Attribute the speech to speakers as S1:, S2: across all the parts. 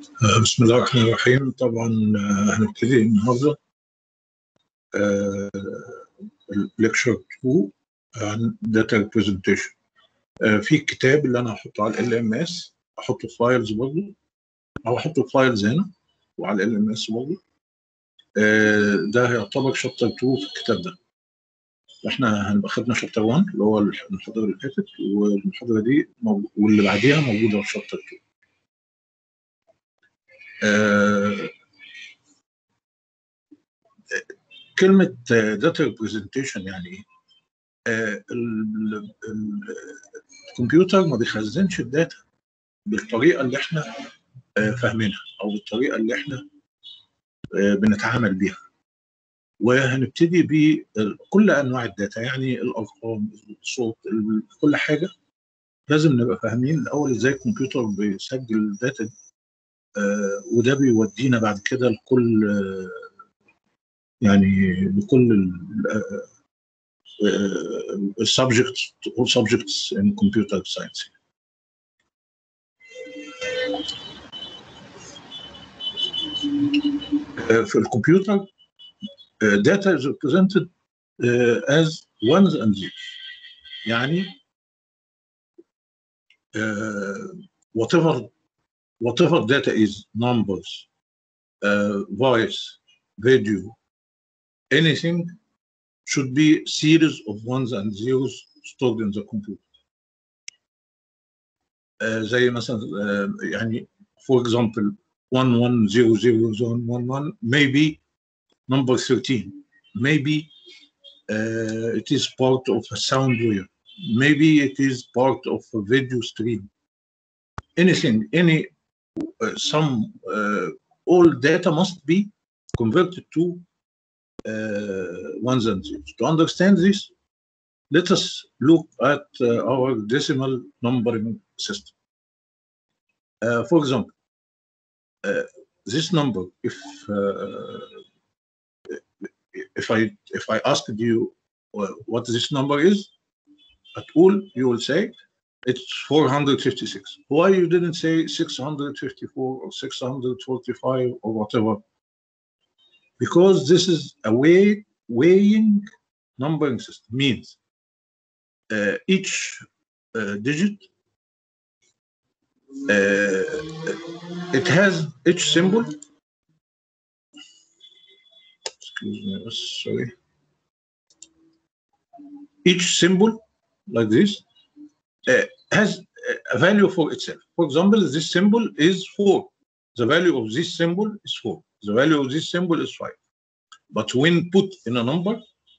S1: آه، بسم الله الرحمن الرحيم طبعا آه، هنبتدي النهارده ليكشر 2 عن داتا ريبريزنتيشن في الكتاب اللي انا هحطه على ال ام اس احطه في فايلز برضه او احطه في فايلز هنا وعلى ال ام اس برضه آه، ده هيعتبر شابتر 2 في الكتاب ده احنا هنبقى خدنا شابتر 1 اللي هو المحاضره اللي فاتت والمحاضره دي موجو- واللي بعديها موجوده في شابتر 2 آه، كلمة داتا ريبريزنتيشن يعني ايه؟ آه، ال- ال- الكمبيوتر ما بيخزنش الداتا بالطريقة اللي احنا آه، فاهمينها أو بالطريقة اللي احنا آه، بنتعامل بيها. وهنبتدي بكل أنواع الداتا يعني الأرقام، الصوت، ال- كل حاجة لازم نبقى فاهمين الأول إزاي الكمبيوتر بيسجل الداتا دي آه، وده بيودينا بعد كده لكل آه، يعني لكل السبجكتس all subjects in computer science آه، في الكمبيوتر آه، data is represented آه، as ones and zeros يعني آه، whatever whatever data is numbers uh, voice video anything should be series of ones and zeros stored in the computer آه، زي مثلا آه، يعني for example 110011 maybe number 13 maybe uh, it is part of a sound wave maybe it is part of a video stream anything any uh, some uh, all data must be converted to uh, ones and zeros to understand this let us look at uh, our decimal numbering system uh, for example uh, this number if uh, if I if I asked you uh, what this number is at all, you will say it's 456. Why you didn't say 654 or 645 or whatever? Because this is a way weighing numbering system means uh, each uh, digit uh, it has each symbol excuse me, sorry. Each symbol, like this, uh, has a value for itself. For example, this symbol is 4. The value of this symbol is 4. The value of this symbol is 5. But when put in a number, uh,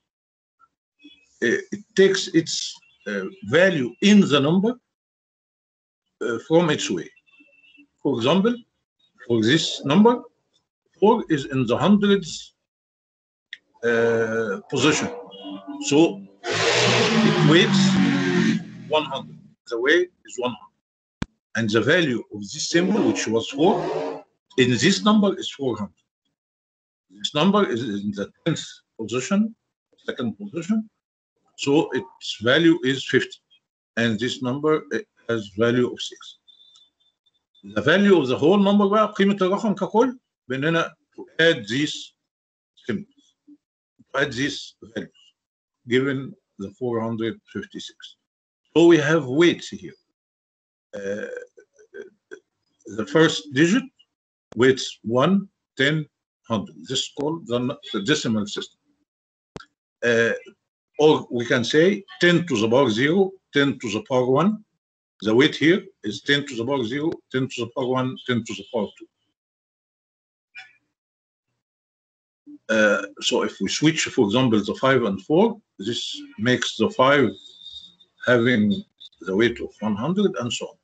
S1: it takes its uh, value in the number uh, from its way. For example, for this number, 4 is in the hundreds uh, position. So it weights 100. The weight is 100. And the value of this symbol, which was 4, in this number is 400. This number is in the 10th position, second position. So its value is 50. And this number eh, has value of 6. The value of the whole number بقى قيمة الرقم ككل بأننا to add these symbols, to add these values, given the 456. So we have weights here. Uh, the first digit weights 1, 10, 100. This is called the, the decimal system. Uh, or we can say 10 to the power 0, 10 to the power 1. The weight here is 10 to the power 0, 10 to the power 1, 10 to the power 2. Uh, so if we switch, for example, the 5 and 4, this makes the 5 having the weight of 100 and so on.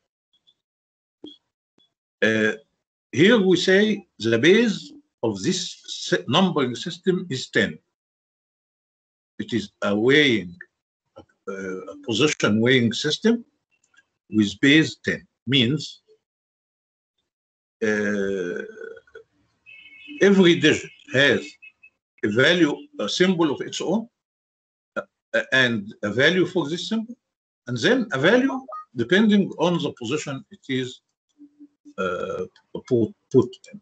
S1: Uh, here we say the base of this se- numbering system is 10. It is a weighing, uh, a position weighing system with base 10. Means uh, every digit has a value, a symbol of its own, uh, and a value for this symbol, and then a value depending on the position it is uh, put, put 10.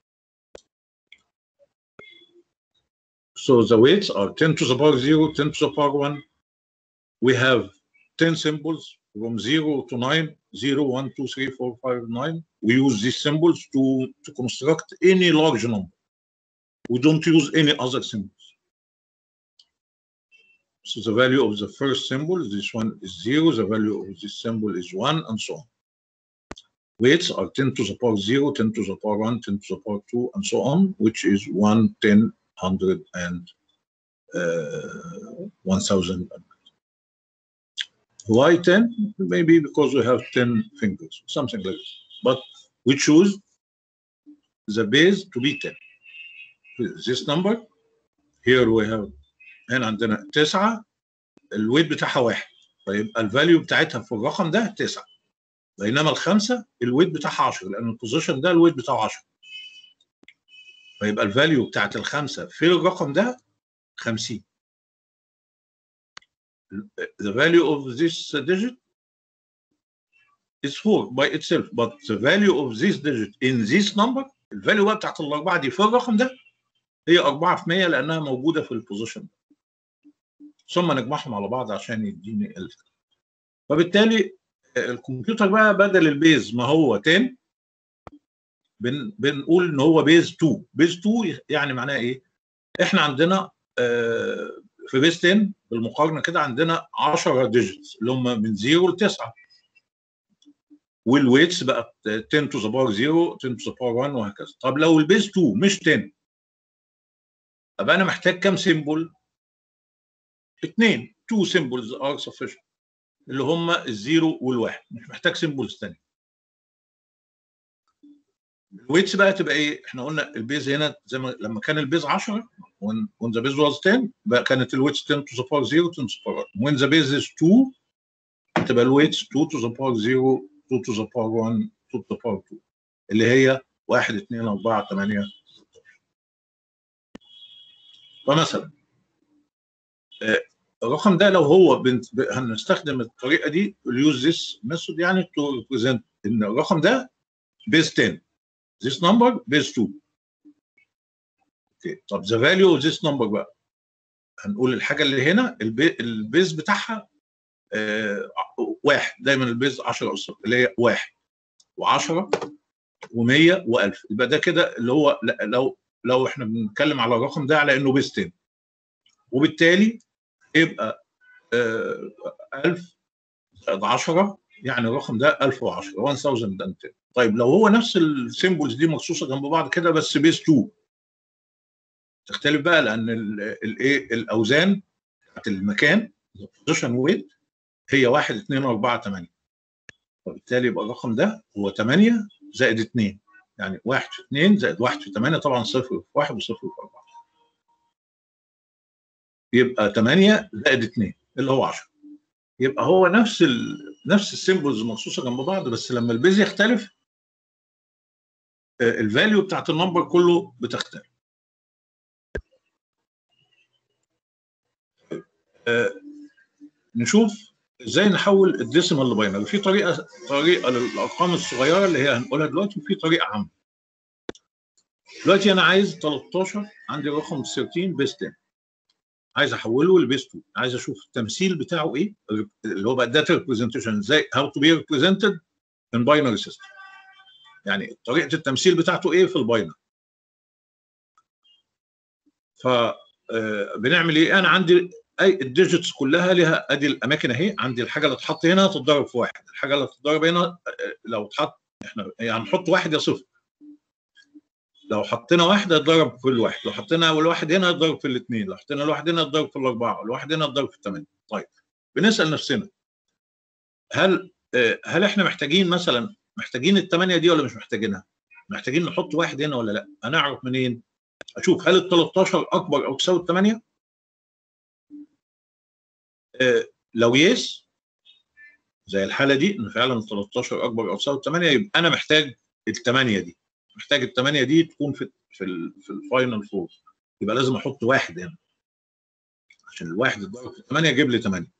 S1: So the weights are 10 to the power 0, 10 to the power 1. We have 10 symbols from 0 to 9, 0, 1, 2, 3, 4, 5, 9. We use these symbols to, to construct any large number. We don't use any other symbols. So the value of the first symbol, this one is 0, the value of this symbol is 1, and so on. Weights are 10 to the power 0, 10 to the power 1, 10 to the power 2, and so on, which is 1, 10, 100, and uh, 1000. Why 10? Maybe because we have 10 fingers, something like this. But we choose the base to be 10. This number, here we have هنا عندنا 9 الويت بتاعها واحد فيبقى الفاليو بتاعتها في الرقم ده 9 بينما الخمسه الويت بتاعها 10 لان البوزيشن ده الويت بتاعه 10 فيبقى الفاليو بتاعت الخمسه في الرقم ده 50 the value of this digit is 4 by itself but the value of this digit in this number الفاليو بقى بتاعت الاربعه دي في الرقم ده هي 4 في 100 لانها موجوده في البوزيشن ده ثم نجمعهم على بعض عشان يديني 1000 فبالتالي الكمبيوتر بقى بدل البيز ما هو 10 بن بنقول ان هو بيز 2 بيز 2 يعني معناها ايه؟ احنا عندنا في بيز 10 بالمقارنه كده عندنا 10 ديجيتس اللي هم من 0 ل 9 والويتس بقت 10 تو ذا باور 0 10 تو ذا باور 1 وهكذا طب لو البيز 2 مش 10 ابقى انا محتاج كام سيمبل؟ اثنين تو سيمبلز ار sufficient اللي هم الزيرو والواحد مش محتاج سيمبلز ثانيه الويتس بقى تبقى ايه؟ احنا قلنا البيز هنا زي ما لما كان البيز 10 when the base was 10 بقى كانت الويتس 10 to the power 0 10 to the power 1 when the base is 2 تبقى الويتس 2 to the power 0 2 to the power 1 2 to the power 2 اللي هي 1 2 4 8 فمثلا الرقم ده لو هو بنت هنستخدم الطريقه دي اليوز ذيس ميثود يعني تو ريبريزنت ان الرقم ده بيز 10 this number base 2 اوكي طب the value of this number بقى هنقول الحاجه اللي هنا البي... البيز بتاعها آه واحد دايما البيز 10 اس اللي هي واحد و10 و100 و1000 يبقى ده كده اللي هو لو لو احنا بنتكلم على الرقم ده على انه بيز 10 وبالتالي يبقى آه 1000 زائد 10 يعني الرقم ده 1010 1010 طيب لو هو نفس السيمبلز دي مخصوصه جنب بعض كده بس بيز 2 تختلف بقى لان الايه الاوزان بتاعت المكان البوزيشن ويت هي 1 2 4 8 وبالتالي يبقى الرقم ده هو 8 زائد 2 يعني 1 في 2 زائد 1 في 8 طبعا 0 في 1 و0 في 4 يبقى 8 زائد 2 اللي هو 10 يبقى هو نفس ال... نفس السيمبلز مخصوصه جنب بعض بس لما البيز يختلف الفاليو بتاعت النمبر كله بتختلف نشوف ازاي نحول الديسيمال لباينري في طريقه طريقه للارقام الصغيره اللي هي هنقولها دلوقتي وفي طريقه عامه دلوقتي انا عايز 13 عندي رقم 13 بيس 10 عايز احوله لبيس 2 عايز اشوف التمثيل بتاعه ايه اللي هو بقى داتا ريبريزنتيشن ازاي هاو تو بي ريبريزنتد ان باينري سيستم يعني طريقه التمثيل بتاعته ايه في الباينر ف بنعمل ايه انا عندي اي الديجيتس كلها لها ادي الاماكن اهي عندي الحاجه اللي تتحط هنا تتضرب في واحد الحاجه اللي تتضرب هنا لو اتحط احنا يعني هنحط واحد يا صفر لو حطينا واحد هيتضرب في الواحد لو حطينا الواحد هنا هيتضرب في الاثنين لو حطينا الواحد هنا هيتضرب في الاربعه الواحد هنا هيتضرب في الثمانيه طيب بنسال نفسنا هل هل احنا محتاجين مثلا محتاجين الثمانيه دي ولا مش محتاجينها؟ محتاجين نحط واحد هنا ولا لا؟ هنعرف منين؟ اشوف هل ال 13 اكبر او تساوي الثمانيه؟ آه لو يس زي الحاله دي ان فعلا ال 13 اكبر او تساوي الثمانيه يبقى انا محتاج الثمانيه دي محتاج الثمانيه دي تكون في في ال في الفاينل فور يبقى لازم احط واحد هنا عشان الواحد يتضرب في 8 يجيب لي 8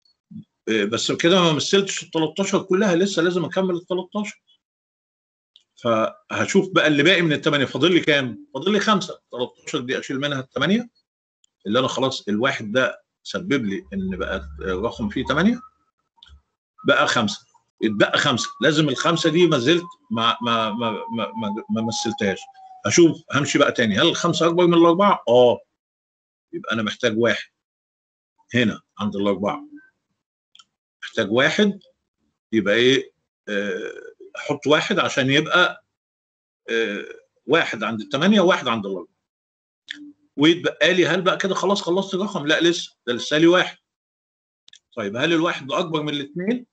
S1: بس كده ما مثلتش ال 13 كلها لسه لازم اكمل ال 13 فهشوف بقى اللي باقي من الثمانيه فاضل لي كام؟ فاضل لي خمسه 13 دي اشيل منها الثمانيه اللي انا خلاص الواحد ده سبب لي ان بقى الرقم فيه 8 بقى خمسه اتبقى خمسه لازم الخمسه دي ما زلت ما ما ما ما, ما, ما مثلتهاش اشوف همشي بقى تاني هل الخمسه اكبر من الاربعه؟ اه يبقى انا محتاج واحد هنا عند الاربعه محتاج واحد يبقى ايه آه، احط واحد عشان يبقى آه، واحد عند الثمانيه وواحد عند الاربعه ويتبقى لي هل بقى كده خلاص خلصت الرقم؟ لا لسه ده لسه لي واحد طيب هل الواحد ده اكبر من الاثنين؟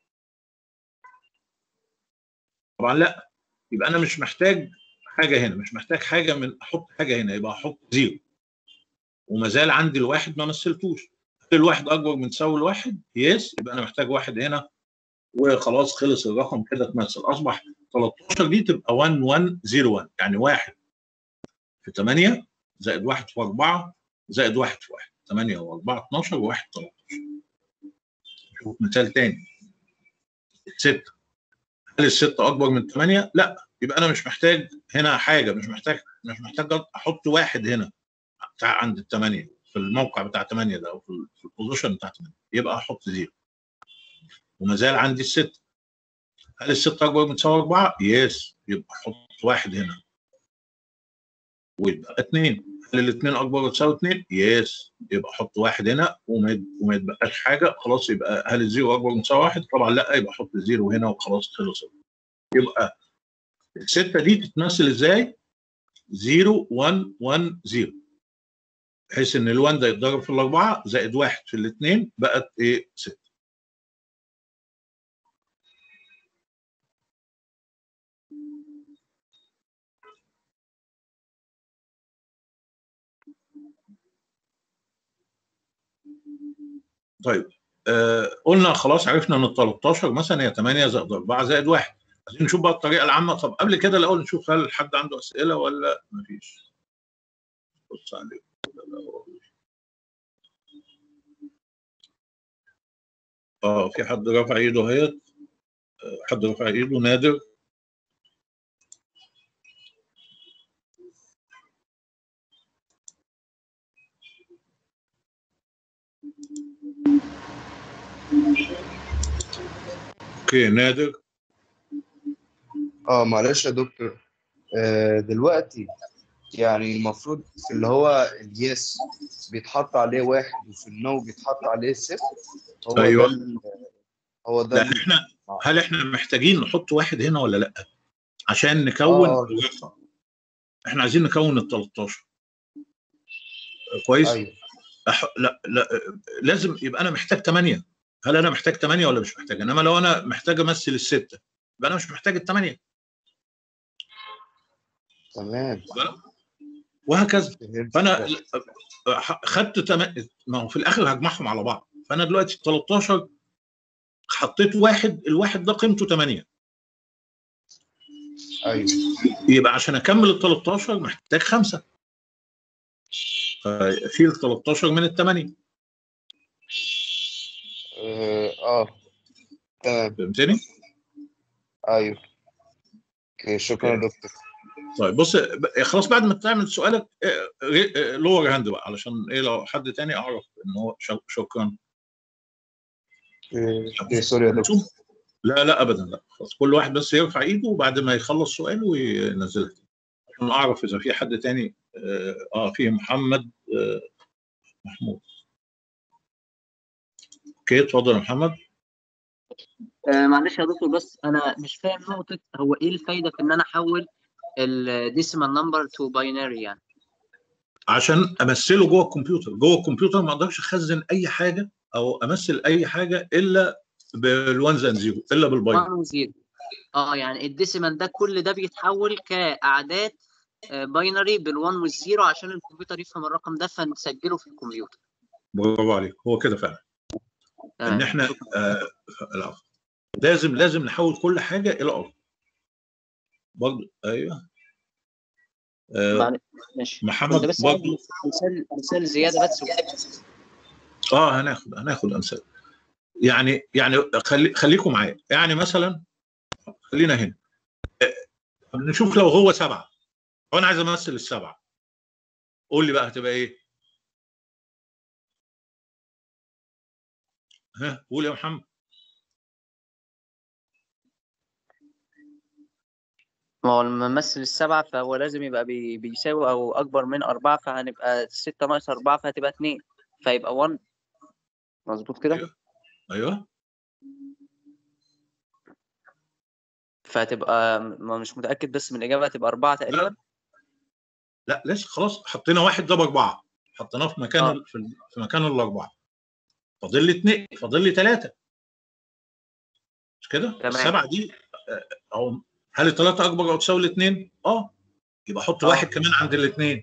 S1: طبعا لا يبقى انا مش محتاج حاجه هنا مش محتاج حاجه من احط حاجه هنا يبقى احط زيرو وما زال عندي الواحد ما مثلتوش هل الواحد اكبر من تساوي الواحد؟ يس يبقى انا محتاج واحد هنا وخلاص خلص الرقم كده اتمثل اصبح 13 دي تبقى 1101 يعني واحد في 8 زائد واحد في 4 زائد واحد في 1 8 و4 12 و1 13 شوف مثال تاني الستة هل الستة أكبر من 8؟ لا يبقى أنا مش محتاج هنا حاجة مش محتاج مش محتاج أحط واحد هنا بتاع عند الثمانية في الموقع بتاع 8 ده أو في البوزيشن بتاع 8 يبقى أحط زيرو وما زال عندي الستة هل الستة أكبر من تساوي أربعة؟ يس يبقى أحط واحد هنا ويبقى اثنين هل الاثنين أكبر من تساوي اثنين؟ يس يبقى أحط واحد هنا وما وما يتبقاش حاجة خلاص يبقى هل الزيرو أكبر من تساوي واحد؟ طبعا لا يبقى أحط الزيرو هنا وخلاص خلص يبقى الستة دي تتمثل إزاي؟ 0 1 1 0 بحيث ان ال1 ده يتضرب في الاربعه زائد واحد في الاثنين بقت ايه 6 طيب آه قلنا خلاص عرفنا ان ال 13 مثلا هي 8 زائد 4 زائد 1 عايزين نشوف بقى الطريقه العامه طب قبل كده الاول نشوف هل حد عنده اسئله ولا مفيش بص عليك اه في حد رفع ايده اهيت حد رفع ايده نادر اوكي نادر
S2: اه معلش يا دكتور آه دلوقتي يعني المفروض في اللي هو اليس بيتحط عليه واحد وفي النو بيتحط عليه صفر هو
S1: أيوة.
S2: ده ال- هو ده
S1: لا
S2: ال-
S1: احنا هل احنا محتاجين نحط واحد هنا ولا لا عشان نكون
S2: آه.
S1: الرقم احنا عايزين نكون ال 13 كويس
S2: ايوه
S1: أح... لا لا لازم يبقى انا محتاج 8 هل انا محتاج 8 ولا مش محتاج انما لو انا محتاج امثل السته يبقى انا مش محتاج الثمانيه
S2: تمام
S1: وهكذا
S2: فهمت
S1: فانا ح- خدت تم... ما هو في الاخر هجمعهم على بعض فانا دلوقتي 13 حطيت واحد الواحد ده قيمته 8
S2: ايوه
S1: يبقى عشان اكمل ال 13 محتاج خمسه فشيل 13 من الثمانيه
S2: اه آه. تمام
S1: فهمتني؟
S2: ايوه اوكي شكرا يا دكتور
S1: طيب بص ب- خلاص بعد ما تعمل سؤالك لور هاند بقى علشان ايه لو حد تاني اعرف ان هو شك- شكرا
S2: اوكي أوكي، سوري يا دكتور
S1: لا لا ابدا لا خلاص كل واحد بس يرفع ايده وبعد ما يخلص سؤاله وينزلها عشان اعرف اذا في حد تاني اه آه، في محمد آه محمود اوكي اتفضل يا محمد
S3: آه معلش يا دكتور بس انا مش فاهم نقطه هو ايه الفايده في ان انا احول الديسيمال نمبر تو باينري يعني
S1: عشان امثله جوه الكمبيوتر جوه الكمبيوتر ما اقدرش اخزن اي حاجه او امثل اي حاجه الا بالوانز اند زيرو الا بالباينري
S3: 1 و 0 اه يعني الديسيمال ده كل ده بيتحول كاعداد باينري بال1 والزيرو عشان الكمبيوتر يفهم الرقم ده فنسجله في الكمبيوتر
S1: برافو عليك هو كده فعلا ان
S3: تمام
S1: احنا آه العفو. لازم لازم نحول كل حاجه الى ارقام برضه ايوه آه
S3: معلش ماشي
S1: محمد
S3: كنت بس
S1: برضه
S3: عايز مثال مثال زياده بس
S1: اه هناخد هناخد امثله يعني يعني خلي خليكم معايا يعني مثلا خلينا هنا آه، طب نشوف لو هو سبعه لو انا عايز امثل السبعه قول لي بقى هتبقى ايه؟ ها قول يا محمد
S3: ما هو لما نمثل السبعة فهو لازم يبقى بي بيساوي أو أكبر من أربعة فهنبقى ستة ناقص أربعة فهتبقى اتنين فيبقى 1 مظبوط كده
S1: أيوه. ايوه
S3: فهتبقى ما مش متأكد بس من الإجابة هتبقى أربعة تقريبا
S1: لا لسه خلاص حطينا واحد ده باربعه حطيناه في مكان
S3: آه.
S1: ال- في, ال- في مكان الاربعه فاضل لي اثنين فاضل لي ثلاثه مش كده؟
S3: تمام.
S1: السبعه دي آه، او هل الثلاثه اكبر او تساوي الاثنين؟ اه يبقى احط
S3: آه.
S1: واحد كمان عند الاثنين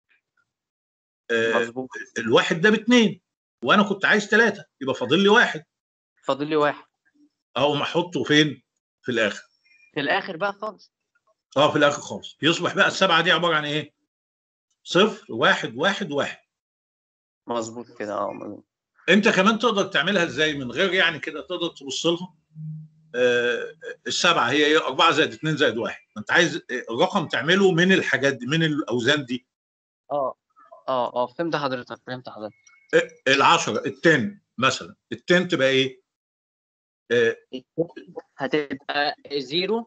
S1: آه
S3: مظبوط
S1: الواحد ده باثنين وانا كنت عايز ثلاثه يبقى فاضل لي واحد
S3: فاضل لي واحد
S1: اقوم احطه فين؟ في الاخر
S3: في الآخر بقى خالص
S1: اه في الاخر خالص يصبح بقى السبعه دي عباره عن ايه؟ صفر واحد واحد واحد
S3: مظبوط كده اه مظبوط
S1: انت كمان تقدر تعملها ازاي من غير يعني كده تقدر تبص لها آه السبعه هي ايه 4 زائد 2 زائد 1 انت عايز الرقم تعمله من الحاجات دي من الاوزان دي
S3: اه اه اه فهمت حضرتك فهمت حضرتك
S1: ال10 التن مثلا التن تبقى ايه؟ آه
S3: هتبقى زيرو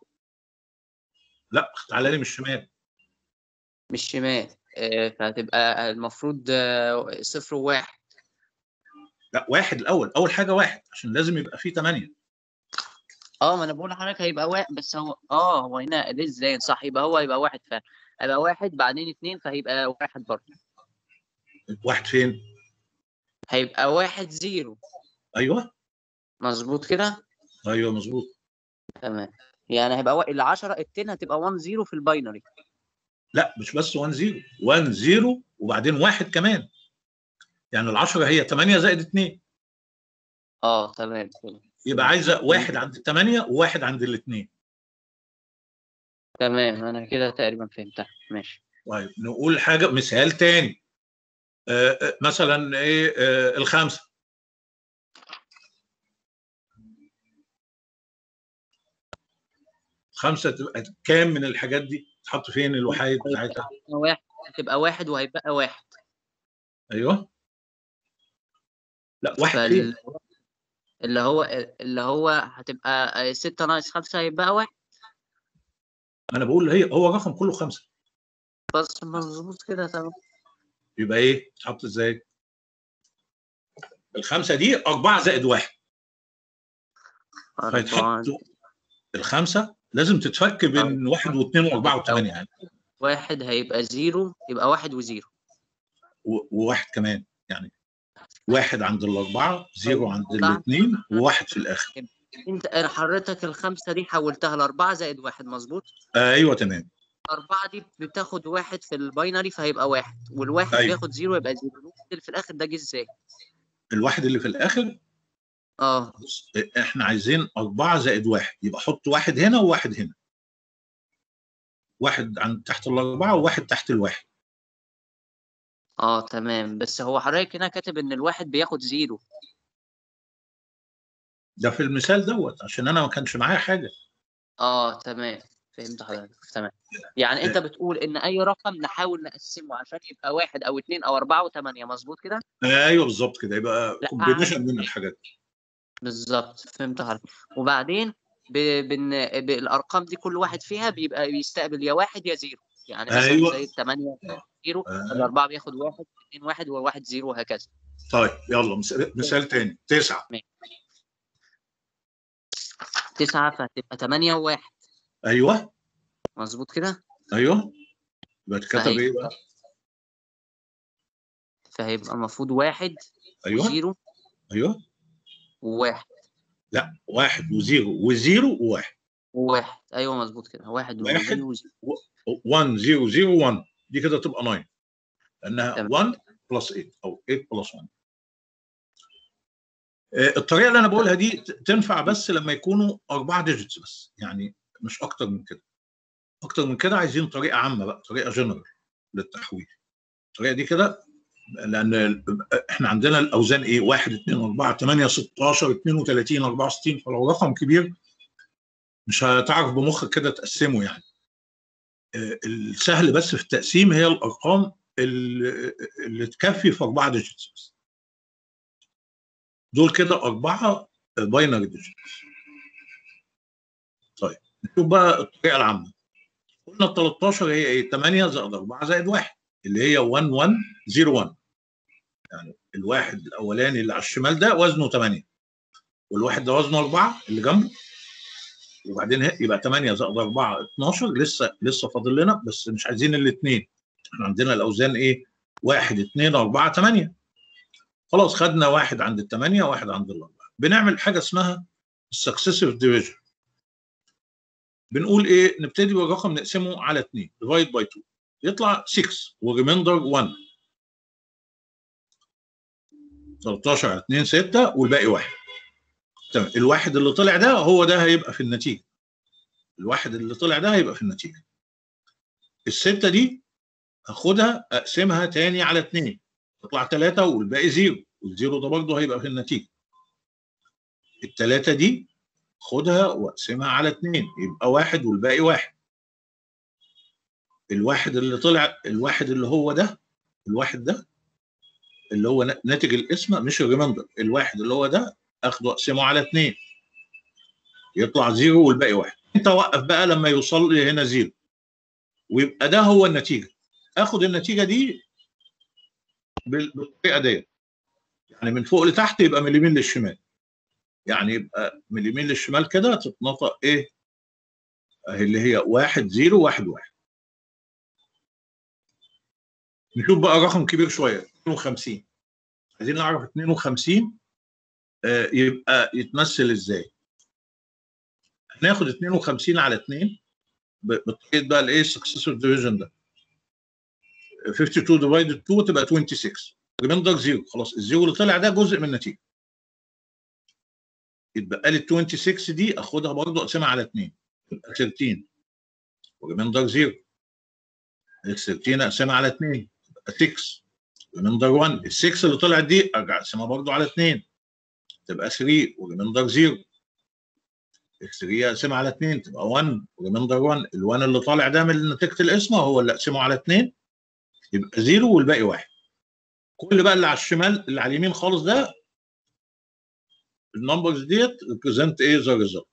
S1: لا تعالى لي من الشمال
S3: مش شمال آه، فهتبقى المفروض آه، صفر وواحد
S1: لا واحد الاول اول حاجه واحد عشان لازم يبقى فيه 8
S3: اه ما انا بقول لحضرتك هيبقى واحد بس هو اه هو هنا ليه ازاي صح يبقى هو هيبقى واحد فعلا هيبقى واحد بعدين اتنين فهيبقى واحد برضه
S1: واحد فين؟
S3: هيبقى واحد زيرو
S1: ايوه
S3: مظبوط كده
S1: ايوه مظبوط
S3: تمام يعني هيبقى وا- العشرة التين هتبقى 1 0 في الباينري
S1: لا مش بس 1 0 1 0 وبعدين واحد كمان يعني ال10 هي 8 زائد 2
S3: اه تمام كده
S1: يبقى عايزه واحد عند الثمانيه وواحد عند الاثنين
S3: تمام انا كده تقريبا فهمتها ماشي
S1: طيب نقول حاجه مثال تاني آه آه، مثلا ايه آه الخمسه خمسه تبقى كام من الحاجات دي تحط فين الوحايد بتاعتها
S3: واحد هتبقى واحد وهيبقى واحد
S1: ايوه لا واحد
S3: فال...
S1: فين
S3: اللي هو اللي هو هتبقى ستة ناقص خمسة هيبقى واحد
S1: انا بقول هي هو رقم كله خمسه
S3: بس مظبوط كده تمام
S1: يبقى ايه تحط ازاي الخمسه دي أربعة زائد واحد
S3: أربعة
S1: فيتحط الخمسه لازم تتفك بين واحد واثنين واربعه وثمانيه يعني
S3: واحد هيبقى زيرو يبقى واحد وزيرو
S1: و- وواحد كمان يعني واحد عند الأربعة زيرو عند الاثنين وواحد في الآخر
S3: انت أنا حضرتك الخمسة دي حولتها لأربعة زائد واحد مظبوط
S1: آه أيوه تمام
S3: أربعة دي بتاخد واحد في الباينري فهيبقى واحد والواحد
S1: أيوة.
S3: بياخد زيرو يبقى زيرو الواحد اللي في الآخر ده جه ازاي؟
S1: الواحد اللي في الآخر
S3: اه
S1: بص، إحنا عايزين أربعة زائد واحد يبقى حط واحد هنا وواحد هنا واحد عند تحت الأربعة وواحد تحت الواحد
S3: اه تمام بس هو حضرتك هنا كاتب ان الواحد بياخد زيرو
S1: ده في المثال دوت عشان أنا ما كانش معايا حاجة
S3: اه تمام فهمت حضرتك تمام يعني انت بتقول ان اي رقم نحاول نقسمه عشان يبقى واحد او اتنين او اربعة وثمانية مظبوط كده؟
S1: آه أيوه بالظبط كده يبقى
S3: لا،
S1: كومبينيشن من الحاجات
S3: بالظبط فهمت حضرتك وبعدين ب... بن... بالارقام دي كل واحد فيها بيبقى بيستقبل يا واحد يا زيرو يعني مثلا
S1: أيوة.
S3: زي الثمانية زيرو
S1: آه.
S3: الاربعة بياخد واحد اثنين واحد وواحد زيرو وهكذا
S1: طيب يلا مثال, مثال تاني تسعة
S3: تسعة فهتبقى ثمانية وواحد
S1: أيوه
S3: مظبوط كده؟
S1: أيوه يبقى اتكتب
S3: فهي-
S1: إيه بقى
S3: فهيبقى المفروض واحد
S1: أيوه
S3: وزيرو
S1: أيوه
S3: وواحد
S1: لا واحد وزيرو وزيرو وواحد
S3: وواحد ايوه مظبوط كده واحد
S1: واحد.
S3: وزيرو وزيرو
S1: 1 0 0 1 دي كده تبقى 9 لانها
S3: تمام.
S1: 1 بلس 8 او 8 بلس 1 آه، الطريقه اللي انا بقولها دي ت- تنفع بس لما يكونوا اربعه ديجيتس بس يعني مش اكتر من كده اكتر من كده عايزين طريقه عامه بقى طريقه جنرال للتحويل الطريقه دي كده لان ال- احنا عندنا الاوزان ايه 1 2 4 8 16 32 64 فلو رقم كبير مش هتعرف بمخك كده تقسمه يعني آه، السهل بس في التقسيم هي الارقام اللي, اللي تكفي في اربعه ديجيتس بس دول كده اربعه باينري ديجيتس طيب نشوف بقى الطريقه العامه قلنا ال 13 هي ايه 8 زائد 4 زائد 1 اللي هي 1 1 0 1 يعني الواحد الاولاني اللي على الشمال ده وزنه 8 والواحد ده وزنه 4 اللي جنبه وبعدين هي- يبقى 8 زائد 4 12 لسه لسه فاضل لنا بس مش عايزين الاثنين احنا عندنا الاوزان ايه 1 2 4 8 خلاص خدنا واحد عند الثمانية واحد عند الأربعة بنعمل حاجة اسمها السكسيسيف ديفيجن بنقول ايه نبتدي بالرقم نقسمه على 2 ديفايد باي 2 يطلع 6 وريميندر 1 13 على 2 6 والباقي واحد تمام الواحد اللي طلع ده هو ده هيبقى في النتيجة الواحد اللي طلع ده هيبقى في النتيجة الستة دي هاخدها اقسمها تاني على 2 تطلع 3 والباقي زيرو والزيرو ده برضه هيبقى في النتيجة التلاتة دي خدها واقسمها على 2 يبقى واحد والباقي واحد الواحد اللي طلع الواحد اللي هو ده الواحد ده اللي هو ن- ناتج القسمه مش الريمايندر الواحد اللي هو ده اخده اقسمه على 2 يطلع زيرو والباقي واحد انت وقف بقى لما يوصل لي هنا زيرو ويبقى ده هو النتيجه اخد النتيجه دي بال- بالطريقه ديت يعني من فوق لتحت يبقى من اليمين للشمال يعني يبقى من اليمين للشمال كده تتنطق ايه اهي اللي هي واحد زيرو واحد واحد نشوف بقى رقم كبير شويه 52 عايزين نعرف 52 آه، يبقى يتمثل ازاي هناخد 52 على 2 ب- بطريقه بقى الايه سكسيسيف ديفيجن ده 52 ديفايدد 2 تبقى 26 ريميندر زيرو خلاص الزيرو اللي طلع ده جزء من النتيجه يتبقى لي ال 26 دي اخدها برضه اقسمها على 2 تبقى 13 وريميندر زيرو ال 13 اقسمها على 2 تبقى 6 ريميندر 1 ال 6 اللي طلعت دي ارجع اقسمها برضه على 2 تبقى 3 وريميندر 0 ال 3 اقسمها على 2 تبقى 1 وريميندر 1 ال 1 اللي طالع ده من نتيجه القسمه هو اللي اقسمه على 2 يبقى 0 والباقي 1 كل بقى اللي على الشمال اللي على اليمين خالص ده النمبرز ديت ريبريزنت ايه ذا ريزلت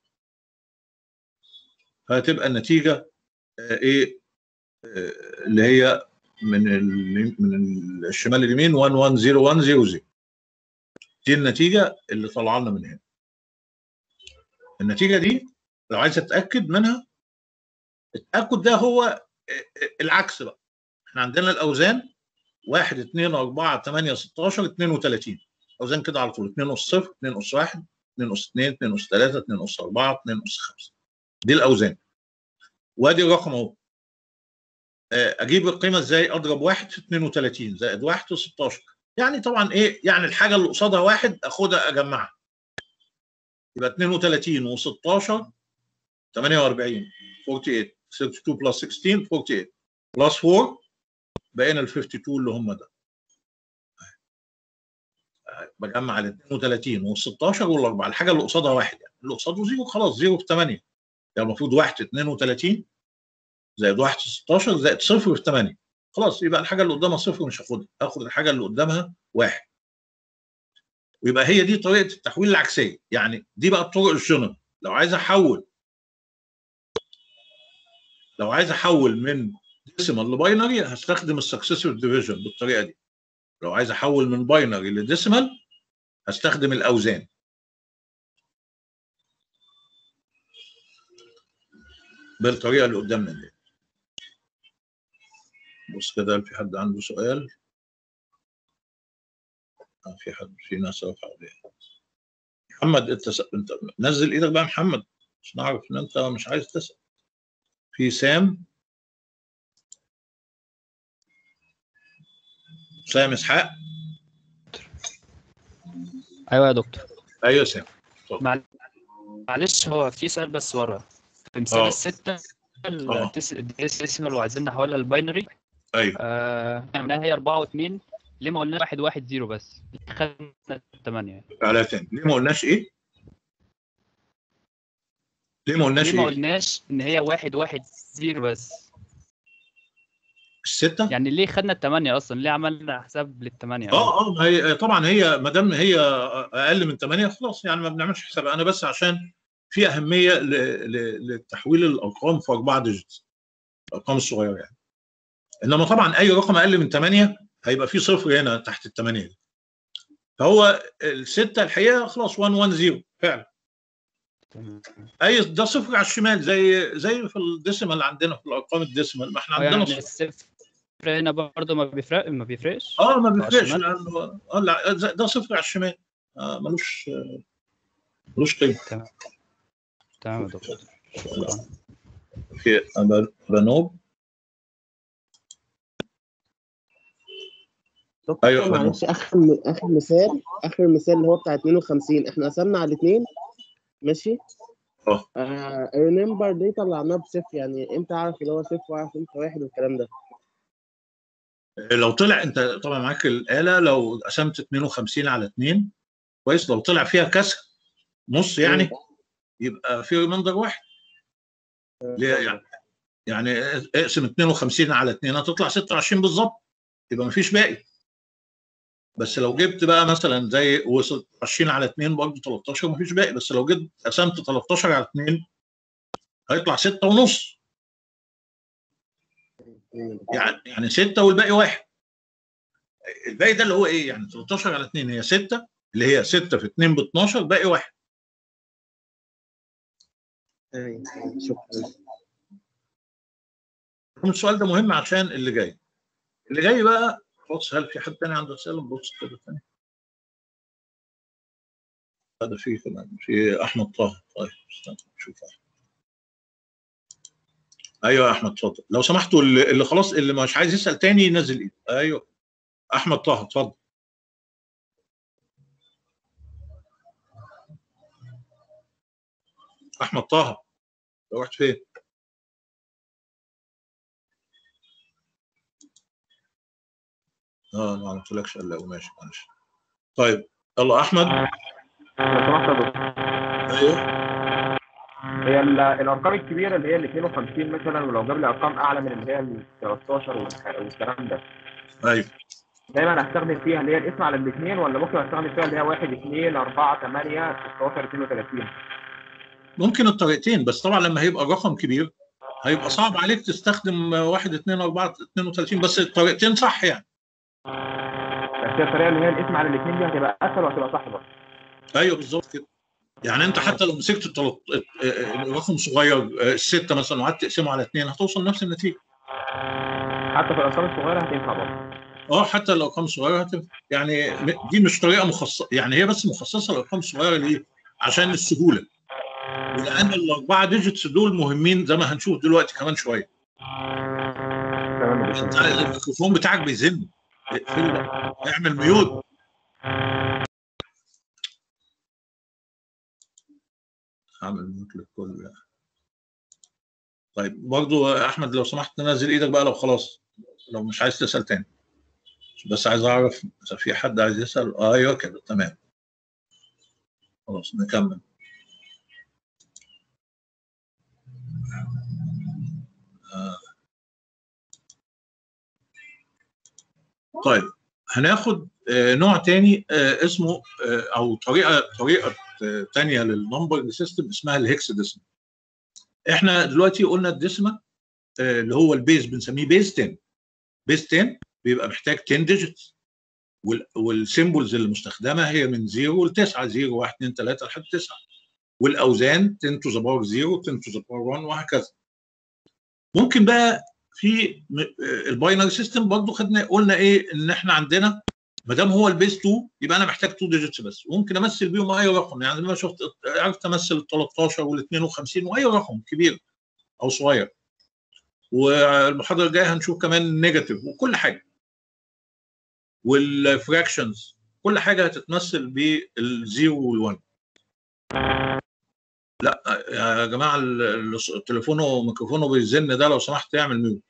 S1: فهتبقى النتيجه آه، ايه آه، اللي هي من ال- من الشمال اليمين 110100 دي النتيجه اللي طالعه لنا من هنا النتيجه دي لو عايز اتاكد منها التاكد ده هو آه، آه، العكس بقى احنا عندنا الاوزان 1 2 4 8 16 32 اوزان كده على طول 2 اس 0 2 اس 1 2 اس 2 2 اس 3 2 اس 4 2 اس 5 دي الاوزان وادي الرقم اهو آه، اجيب القيمه ازاي اضرب 1 في 32 زائد 1 في 16 يعني طبعا ايه يعني الحاجه اللي قصادها واحد اخدها اجمعها يبقى 32 و16 48 48 62 بلس 16 48 بلس 4 بقينا ال 52 اللي هم ده بجمع ال 32 وال 16 وال 4 الحاجه اللي قصادها واحد يعني اللي قصاده زيرو خلاص زيرو في 8 يعني المفروض 1 في 32 زائد 1 في 16 زائد 0 في 8 خلاص يبقى الحاجه اللي قدامها صفر مش هاخدها هاخد الحاجه اللي قدامها واحد ويبقى هي دي طريقه التحويل العكسيه يعني دي بقى الطرق الجنرال لو عايز احول لو عايز احول من ديسيمال لباينري هستخدم السكسيسيف ديفيجن بالطريقه دي لو عايز احول من باينري لديسيمال هستخدم الاوزان بالطريقه اللي قدامنا دي بص كده هل في حد عنده سؤال آه في حد في ناس رفع ايديها محمد انت س... انت نزل ايدك بقى يا محمد مش نعرف ان انت مش عايز تسال في سام سام اسحاق
S4: ايوه يا دكتور
S1: ايوه سام
S4: مع- معلش هو في سؤال بس ورا في مثال
S1: اه.
S4: الستة
S1: اه.
S4: الديسيمال وعايزين نحولها للباينري
S1: ايوه
S4: آه عملناها هي 4 و2 ليه ما قلنا 1 1 0 بس خدنا 8
S1: على تاني ليه ما قلناش ايه؟ ليه ما قلناش
S4: ليه ما
S1: ايه
S4: قلناش ان هي واحد واحد زيرو بس
S1: الستة
S4: يعني ليه خدنا الثمانية اصلا ليه عملنا حساب للثمانية
S1: اه اه ما هي طبعا هي ما دام هي اقل من 8 خلاص يعني ما بنعملش حساب انا بس عشان في اهميه ل- ل- لتحويل الارقام في اربعه ديجيت الارقام الصغيره يعني انما طبعا اي رقم اقل من 8 هيبقى فيه صفر هنا تحت الثمانيه دي فهو السته الحقيقه خلاص 1 1 0 فعلا
S4: تمام.
S1: اي ده صفر على الشمال زي زي في الديسيمال عندنا في الارقام الديسيمال ما احنا
S4: آه،
S1: عندنا
S4: يعني
S1: صفر
S4: الصفر هنا برضه ما بيفرق ما بيفرقش
S1: اه ما
S4: على
S1: بيفرقش
S4: الشمال؟
S1: لانه اه لا ده ده صفر على الشمال آه ملوش آه، ملوش قيمه
S4: تمام يا دكتور شكرا
S1: في أبا- بنوب
S5: دكتور
S1: أيوة،
S5: معلش اخر م- اخر مثال اخر مثال اللي هو بتاع 52 احنا قسمنا على الاثنين ماشي
S1: اه
S5: ريمبر دي طلعناه بصفر يعني امتى اعرف اللي هو صفر واعرف امتى واحد والكلام ده
S1: لو طلع انت طبعا معاك الاله لو قسمت 52 على 2 كويس لو طلع فيها كسر نص يعني يبقى في ريمايندر واحد ليه يعني يعني اقسم 52 على 2 هتطلع 26 بالظبط يبقى مفيش باقي بس لو جبت بقى مثلا زي وصلت 20 على 2 برضه 13 مفيش باقي بس لو جبت قسمت 13 على 2 هيطلع 6 ونص يعني يعني 6 والباقي واحد الباقي ده اللي هو ايه يعني 13 على 2 هي 6 اللي هي 6 في 2 ب 12 باقي واحد
S5: أيوة، شكرا
S1: السؤال ده مهم عشان اللي جاي اللي جاي بقى بص هل في حد تاني عنده اسئله نبص كده تاني هذا في كمان في احمد طه طيب استنى نشوف أحمد. ايوه يا احمد اتفضل لو سمحتوا اللي اللي خلاص اللي مش عايز يسال تاني ينزل ايده ايوه احمد طه اتفضل احمد طه رحت فين؟ اه ما عملتلكش الا ماشي معلش طيب يلا احمد
S6: لو سمحت يا دكتور
S1: ايوه
S6: هي ال- الارقام الكبيره اللي هي ال 52 مثلا ولو جاب لي ارقام اعلى من اللي هي ال 13 والح- والكلام ده
S1: ايوه
S6: دايما هستخدم فيها اللي هي الاسم على الاثنين ولا ممكن استخدم فيها اللي هي 1 2 4 8 16 32
S1: ممكن الطريقتين بس طبعا لما هيبقى الرقم كبير هيبقى صعب عليك تستخدم واحد اثنين أربعة 32 بس الطريقتين صح يعني
S6: بس هي الطريقه اللي هي الاسم على الاثنين دي هتبقى اسهل وهتبقى صح برضه
S1: ايوه بالظبط كده يعني انت حتى لو مسكت التلت... رقم صغير آه، الستة مثلا وقعدت تقسمه على اثنين هتوصل نفس النتيجة
S6: حتى في الارقام الصغيره هتنفع برضه
S1: اه حتى الارقام الصغيرة هتنفع يعني م- دي مش طريقة مخصصة يعني هي بس مخصصة للارقام الصغيرة ليه؟ عشان السهولة ولان الاربعة ديجيتس دول مهمين زي ما هنشوف دلوقتي كمان شوية
S6: تمام يا دكتور
S1: الميكروفون بتاعك بيزن اقفل اعمل ميوت اعمل ميوت للكل طيب برضو يا احمد لو سمحت تنزل ايدك بقى لو خلاص لو مش عايز تسال تاني بس عايز اعرف اذا في حد عايز يسال آه ايوه كده تمام خلاص نكمل آه. طيب هناخد آه، نوع تاني آه، اسمه آه، او طريقه طريقه آه، تانيه للنمبر سيستم اسمها الهكس ديسمال احنا دلوقتي قلنا الديسمال آه، اللي هو البيز بنسميه بيز 10 بيز 10 بيبقى محتاج 10 ديجيتس والسيمبلز اللي مستخدمه هي من 0 ل 9 0 1 2 3 لحد 9 والاوزان 10 تو ذا باور 0 10 تو ذا باور 1 وهكذا ممكن بقى في م- آه، الباينري سيستم برضه خدنا قلنا ايه ان احنا عندنا ما دام هو البيز 2 يبقى انا محتاج 2 ديجيتس بس وممكن امثل بيهم اي رقم يعني لما شفت عرفت امثل ال 13 وال 52 واي رقم كبير او صغير والمحاضره الجايه هنشوف كمان النيجاتيف وكل حاجه والفراكشنز كل حاجه هتتمثل بالزيرو والوان لا يا جماعه ال- ال- التليفون وميكروفونه بيزن ده لو سمحت اعمل ميوت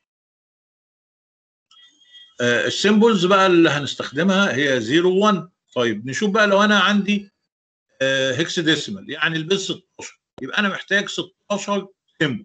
S1: آه، السيمبلز بقى اللي هنستخدمها هي 0 1 طيب نشوف بقى لو انا عندي هيكس ديسيمال يعني البيز 16 يبقى انا محتاج 16 سيمبل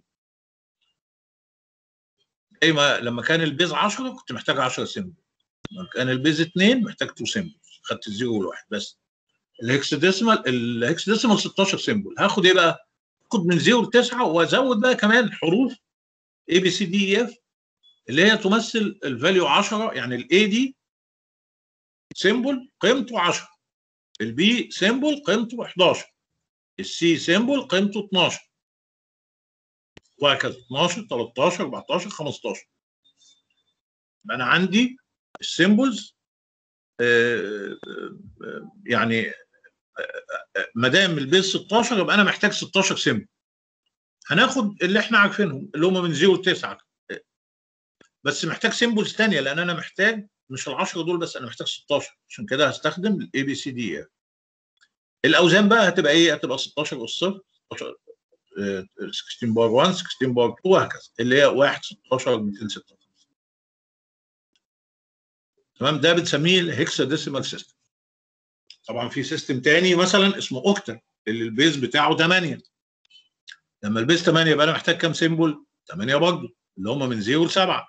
S1: زي ما لما كان البيز 10 كنت محتاج 10 سيمبل لما كان البيز 2 محتاج 2 سيمبل خدت الزيرو والواحد بس الهكس ديسيمال الهكس ديسيمال 16 سيمبل هاخد ايه بقى؟ هاخد من 0 ل 9 وازود بقى كمان حروف اي بي سي دي اي اف اللي هي تمثل الفاليو 10 يعني الاي دي سيمبل قيمته 10 البي سيمبل قيمته 11 السي سيمبل قيمته 12 وهكذا 12 13 14 15 يبقى انا عندي السيمبلز يعني ما دام البيز 16 يبقى انا محتاج 16 سيمبل هناخد اللي احنا عارفينهم اللي هم من 0 ل 9 بس محتاج سيمبلز ثانيه لان انا محتاج مش ال 10 دول بس انا محتاج 16 عشان كده هستخدم الاي بي سي دي اف الاوزان بقى هتبقى ايه؟ هتبقى 16 اس 0 16 آه، 16 بار 1 16 بار 2 وهكذا اللي هي 1 16 256 تمام ده بنسميه الهكسا ديسيمال سيستم طبعا في سيستم تاني مثلا اسمه اوكتا اللي البيز بتاعه 8 لما البيز 8 يبقى انا محتاج كام سيمبل؟ 8 برضه اللي هم من 0 ل 7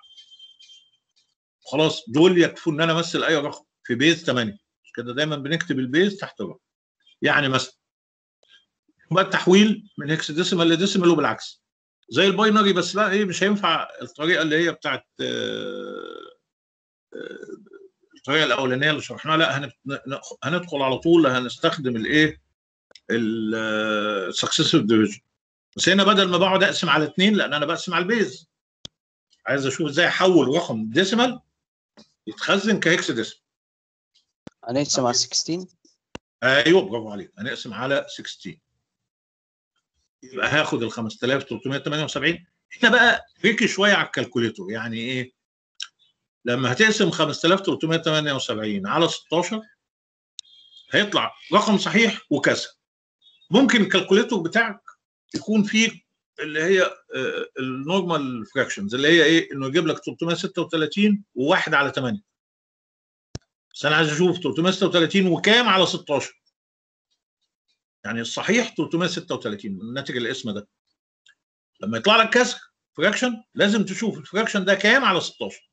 S1: خلاص دول يكفوا ان انا امثل اي رقم في بيز 8 مش كده دايما بنكتب البيز تحت الرقم يعني مثلا بقى التحويل من هكس ديسيمال لديسيمال وبالعكس زي الباينري بس بقى ايه مش هينفع الطريقه اللي هي بتاعت آه، آه، الطريقه الاولانيه اللي شرحناها لا هنت- هندخل على طول هنستخدم الايه السكسيسيف ديفيجن بس هنا بدل ما بقعد اقسم على اثنين لان انا بقسم على البيز عايز اشوف ازاي احول رقم ديسيمال يتخزن كهكس ديسيمال
S7: هنقسم على 16
S1: ايوه برافو عليك هنقسم على 16 يبقى هاخد ال 5378 هنا بقى تريكي شويه على الكالكوليتور يعني ايه لما هتقسم 5378 على 16 هيطلع رقم صحيح وكسر ممكن الكالكوليتور بتاعك يكون فيه اللي هي النورمال فراكشنز اللي هي ايه انه يجيب لك 336 وواحد على 8 بس انا عايز اشوف 336 وكام على 16 يعني الصحيح 336 من ناتج الاسم ده لما يطلع لك كسر فراكشن لازم تشوف الفراكشن ده كام على 16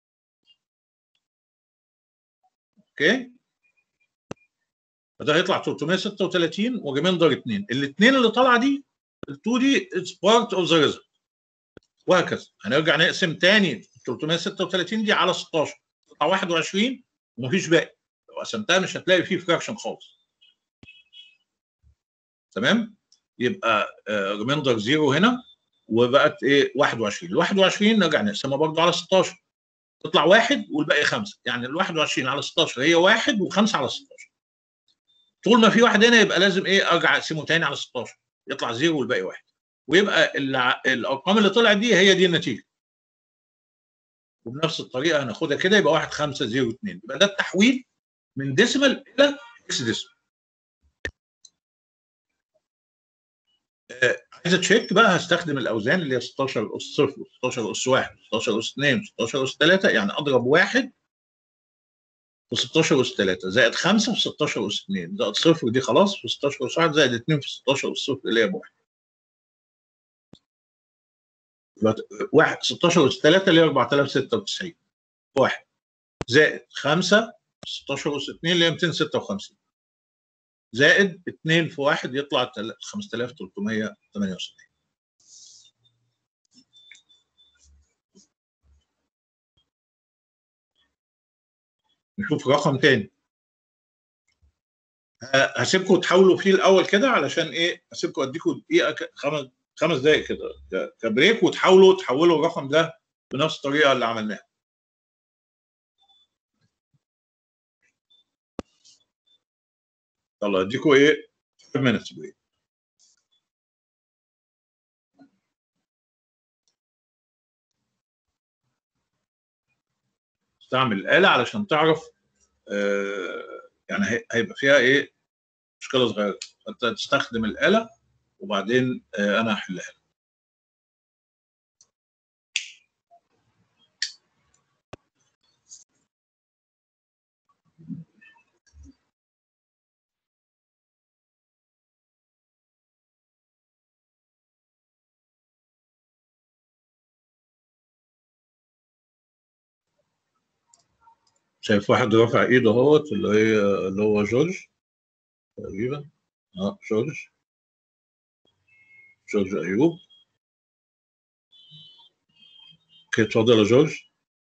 S1: اوكي فده هيطلع 336 وريميندر 2 الاثنين اللي طالعه دي ال 2 دي اتس بارت اوف ذا ريزلت وهكذا هنرجع نقسم تاني 336 دي على 16 تطلع 21 ومفيش باقي لو قسمتها مش هتلاقي فيه فراكشن خالص تمام يبقى ريميندر زيرو هنا وبقت ايه 21 ال 21 نرجع نقسمها برضه على 16 تطلع واحد والباقي خمسه يعني ال 21 على 16 هي واحد وخمسه على 16 طول ما في واحد هنا يبقى لازم ايه ارجع اقسمه تاني على 16 يطلع زيرو والباقي واحد ويبقى الع- الارقام اللي طلعت دي هي دي النتيجه وبنفس الطريقه هناخدها كده يبقى 1 5 0 2 يبقى ده التحويل من ديسيمال الى اكس ديسيمال آه، عايز تشيك بقى هستخدم الاوزان اللي هي 16 اس 0 16 اس 1 16 اس 2 16 اس 3 يعني اضرب واحد في 16 اس 3 زائد 5 في 16 اس 2 زائد 0 دي خلاص في 16 اس 1 زائد 2 في 16 اس 0 اللي هي بواحد يبقى واحد 16 اس 3 اللي هي 4096 واحد زائد 5 16 اس 2 اللي هي 256 زائد 2 في 1 يطلع تل- 5378 نشوف رقم تاني ه- هسيبكم تحاولوا فيه الاول كده علشان ايه هسيبكم اديكم دقيقه ك- خمس خمس دقائق كده ك- كبريك وتحاولوا تحولوا الرقم ده بنفس الطريقه اللي عملناها يلا اديكم ايه 5 minutes بريك استعمل الآلة علشان تعرف آه يعني هي- هيبقى فيها ايه مشكلة صغيرة فانت تستخدم الآلة وبعدين آه انا هحلها لك. شايف واحد رافع ايده اهوت اللي هي اللي هو جورج تقريبا اه جورج جورج ايوب اوكي اتفضل يا جورج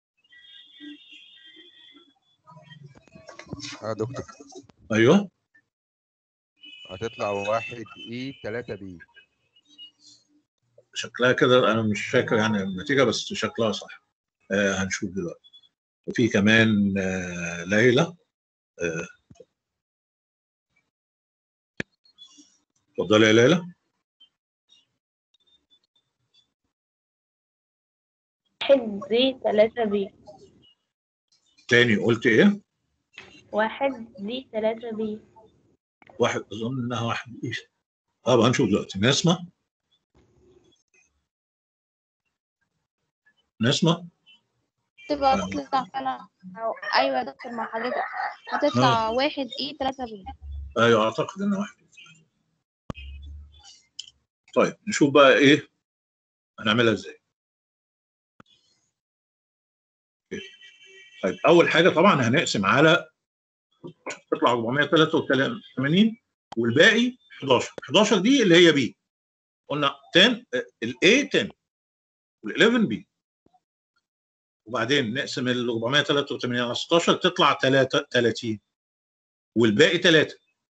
S8: اه دكتور
S1: ايوه
S8: هتطلع واحد اي 3 بي
S1: شكلها كده انا مش فاكر يعني النتيجه بس شكلها صح آه هنشوف دلوقتي وفي كمان آه ليلى آه، اتفضلي يا ليلى
S9: واحد زي تلاتة بي
S1: تاني قلت ايه؟
S9: واحد زي تلاتة بي
S1: واحد اظن انها واحد ايش اه هنشوف دلوقتي نسمة نسمة
S10: تبقى تطلع فعلا أو أيوة يا دكتور مع حضرتك هتطلع واحد إيه تلاتة بي
S1: ايوه اعتقد انها واحد طيب نشوف بقى ايه هنعملها ازاي طيب اول حاجه طبعا هنقسم على تطلع 483 والباقي 11 11 دي اللي هي بي قلنا 10 الاي 10 وال 11 بي وبعدين نقسم ال 483 على 16 تطلع 3 30 والباقي 3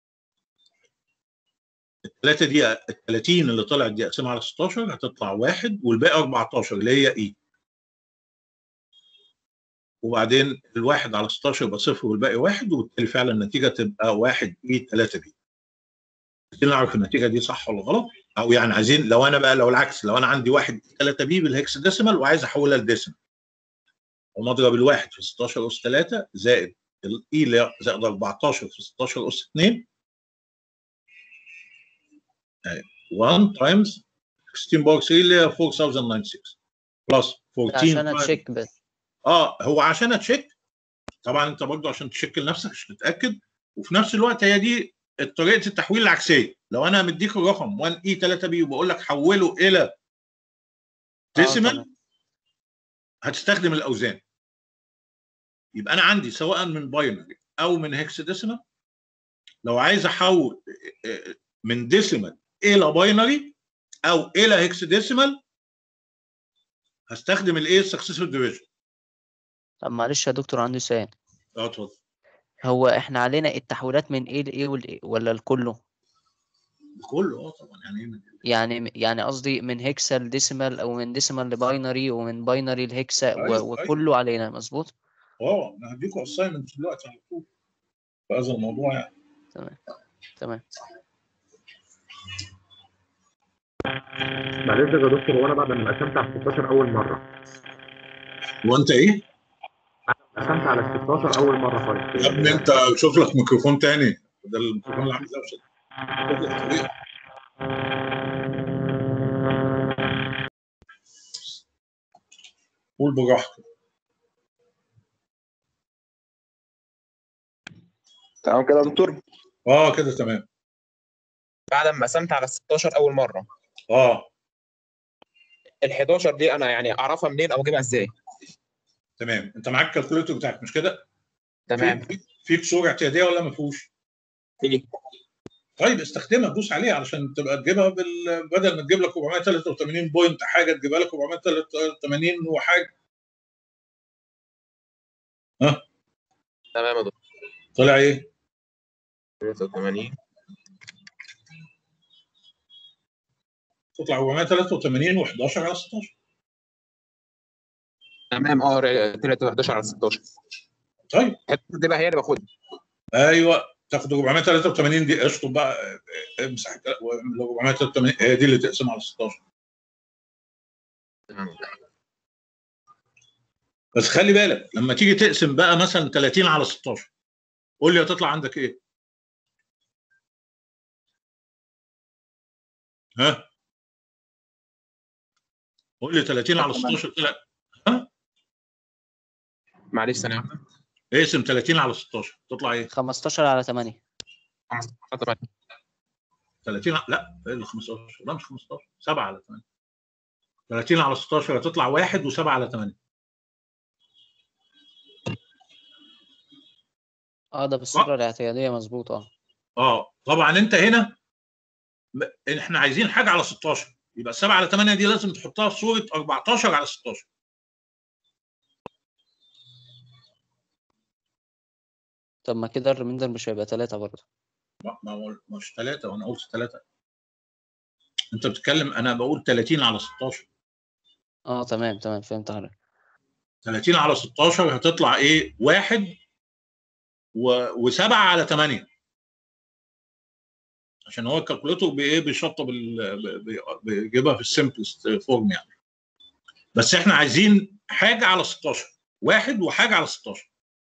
S1: الثلاثه دي ال 30 اللي طلعت دي اقسمها على 16 هتطلع واحد والباقي 14 اللي هي اي وبعدين الواحد على 16 يبقى صفر والباقي واحد وبالتالي فعلا النتيجه تبقى واحد اي 3 بي عايزين نعرف النتيجه دي صح ولا غلط او يعني عايزين لو انا بقى لو العكس لو انا عندي واحد 3 بي بالهكس ديسيمال وعايز احولها لديسيمال ومضرب الواحد في 16 اس 3 زائد الاي اللي هي زائد 14 في 16 اس 2 1 تايمز 16 باور 3 اللي هي 4096 بلس 14
S7: عشان
S1: times-
S7: اتشيك بس
S1: اه هو عشان اتشيك طبعا انت برضه عشان تشيك لنفسك عشان تتاكد وفي نفس الوقت هي دي طريقه التحويل العكسيه لو انا مديك الرقم 1 اي 3 بي وبقول لك حوله الى
S7: آه،
S1: ديسيمال
S7: تمام.
S1: هتستخدم الاوزان يبقى انا عندي سواء من باينري او من هيكس ديسيمال لو عايز احول آه، من ديسيمال الى باينري او الى هيكس ديسيمال هستخدم الايه السكسيسيف ديفيجن
S7: طب معلش يا دكتور عندي سؤال
S1: اه اتفضل
S7: هو احنا علينا التحويلات من ايه لايه والإيه ولا لكله
S1: كله اه طبعا يعني إيه من-
S7: يعني يعني قصدي من هيكسا لديسيمال او من ديسيمال لباينري ومن باينري لهيكسا
S1: أيوة، أيوة.
S7: و- وكله علينا مظبوط
S1: اه انا هديكم اساينمنت دلوقتي على طول في هذا الموضوع يعني
S7: تمام تمام
S6: معلش يا دكتور وانا بعد ما قسمت على 16 اول مره
S1: وانت ايه؟
S6: قسمت على 16 اول مره طيب
S1: يا ابني انت شوف لك ميكروفون تاني ده الميكروفون اللي عامل دوشه شوف لك طريقة. قول براحتك
S11: تمام كده يا دكتور
S1: اه كده تمام
S11: بعد ما قسمت على 16 اول مره
S1: اه
S11: ال 11 دي انا يعني اعرفها منين او اجيبها ازاي
S1: تمام انت معاك الكالكوليتور بتاعك مش كده؟
S11: تمام
S1: في- فيك صوره اعتياديه ولا ما فيهوش؟
S11: في
S1: طيب استخدمها دوس عليها علشان تبقى تجيبها بال... بدل ما تجيب لك 483 بوينت حاجه تجيبها لك 483 وحاجه
S11: تمام يا دكتور
S1: طلع ايه؟
S11: 83
S1: تطلع 483 و11 على 16
S11: تمام اه طلعت 11 على 16
S1: طيب
S11: الحته دي بقى هي اللي باخدها
S1: ايوه تاخد 483 دي اشطب بقى اه، امسح ال 483 هي دي اللي تقسم على 16
S11: تمام
S1: بس خلي بالك لما تيجي تقسم بقى مثلا 30 على 16 قول لي هتطلع عندك ايه؟ ها؟ قول لي 30 على 16 طلع
S11: معلش ثانيه واحده
S1: اقسم 30 على 16 تطلع ايه؟
S7: 15 على 8
S11: طبعا
S1: 30 ع- لا ايه اللي 15 لا مش 15 7 على 8 30 على 16 هتطلع 1 و7 على 8
S7: اه ده بالصورة الاعتيادية مظبوط اه
S1: اه طبعا انت هنا م- احنا عايزين حاجه على 16 يبقى 7 على 8 دي لازم تحطها في صوره 14 على 16
S7: طب ما كده الريميندر مش هيبقى تلاتة برضه
S1: ما ما هو مش 3 وانا قلت 3 انت بتتكلم انا بقول 30 على 16
S7: اه تمام تمام فهمت حضرتك
S1: 30 على 16 هتطلع ايه؟ واحد و... وسبعة على 8 عشان هو الكالكوليتور بايه بيشطب ال... ب- ب- بيجيبها في السمبلست فورم يعني بس احنا عايزين حاجه على 16 واحد وحاجه على 16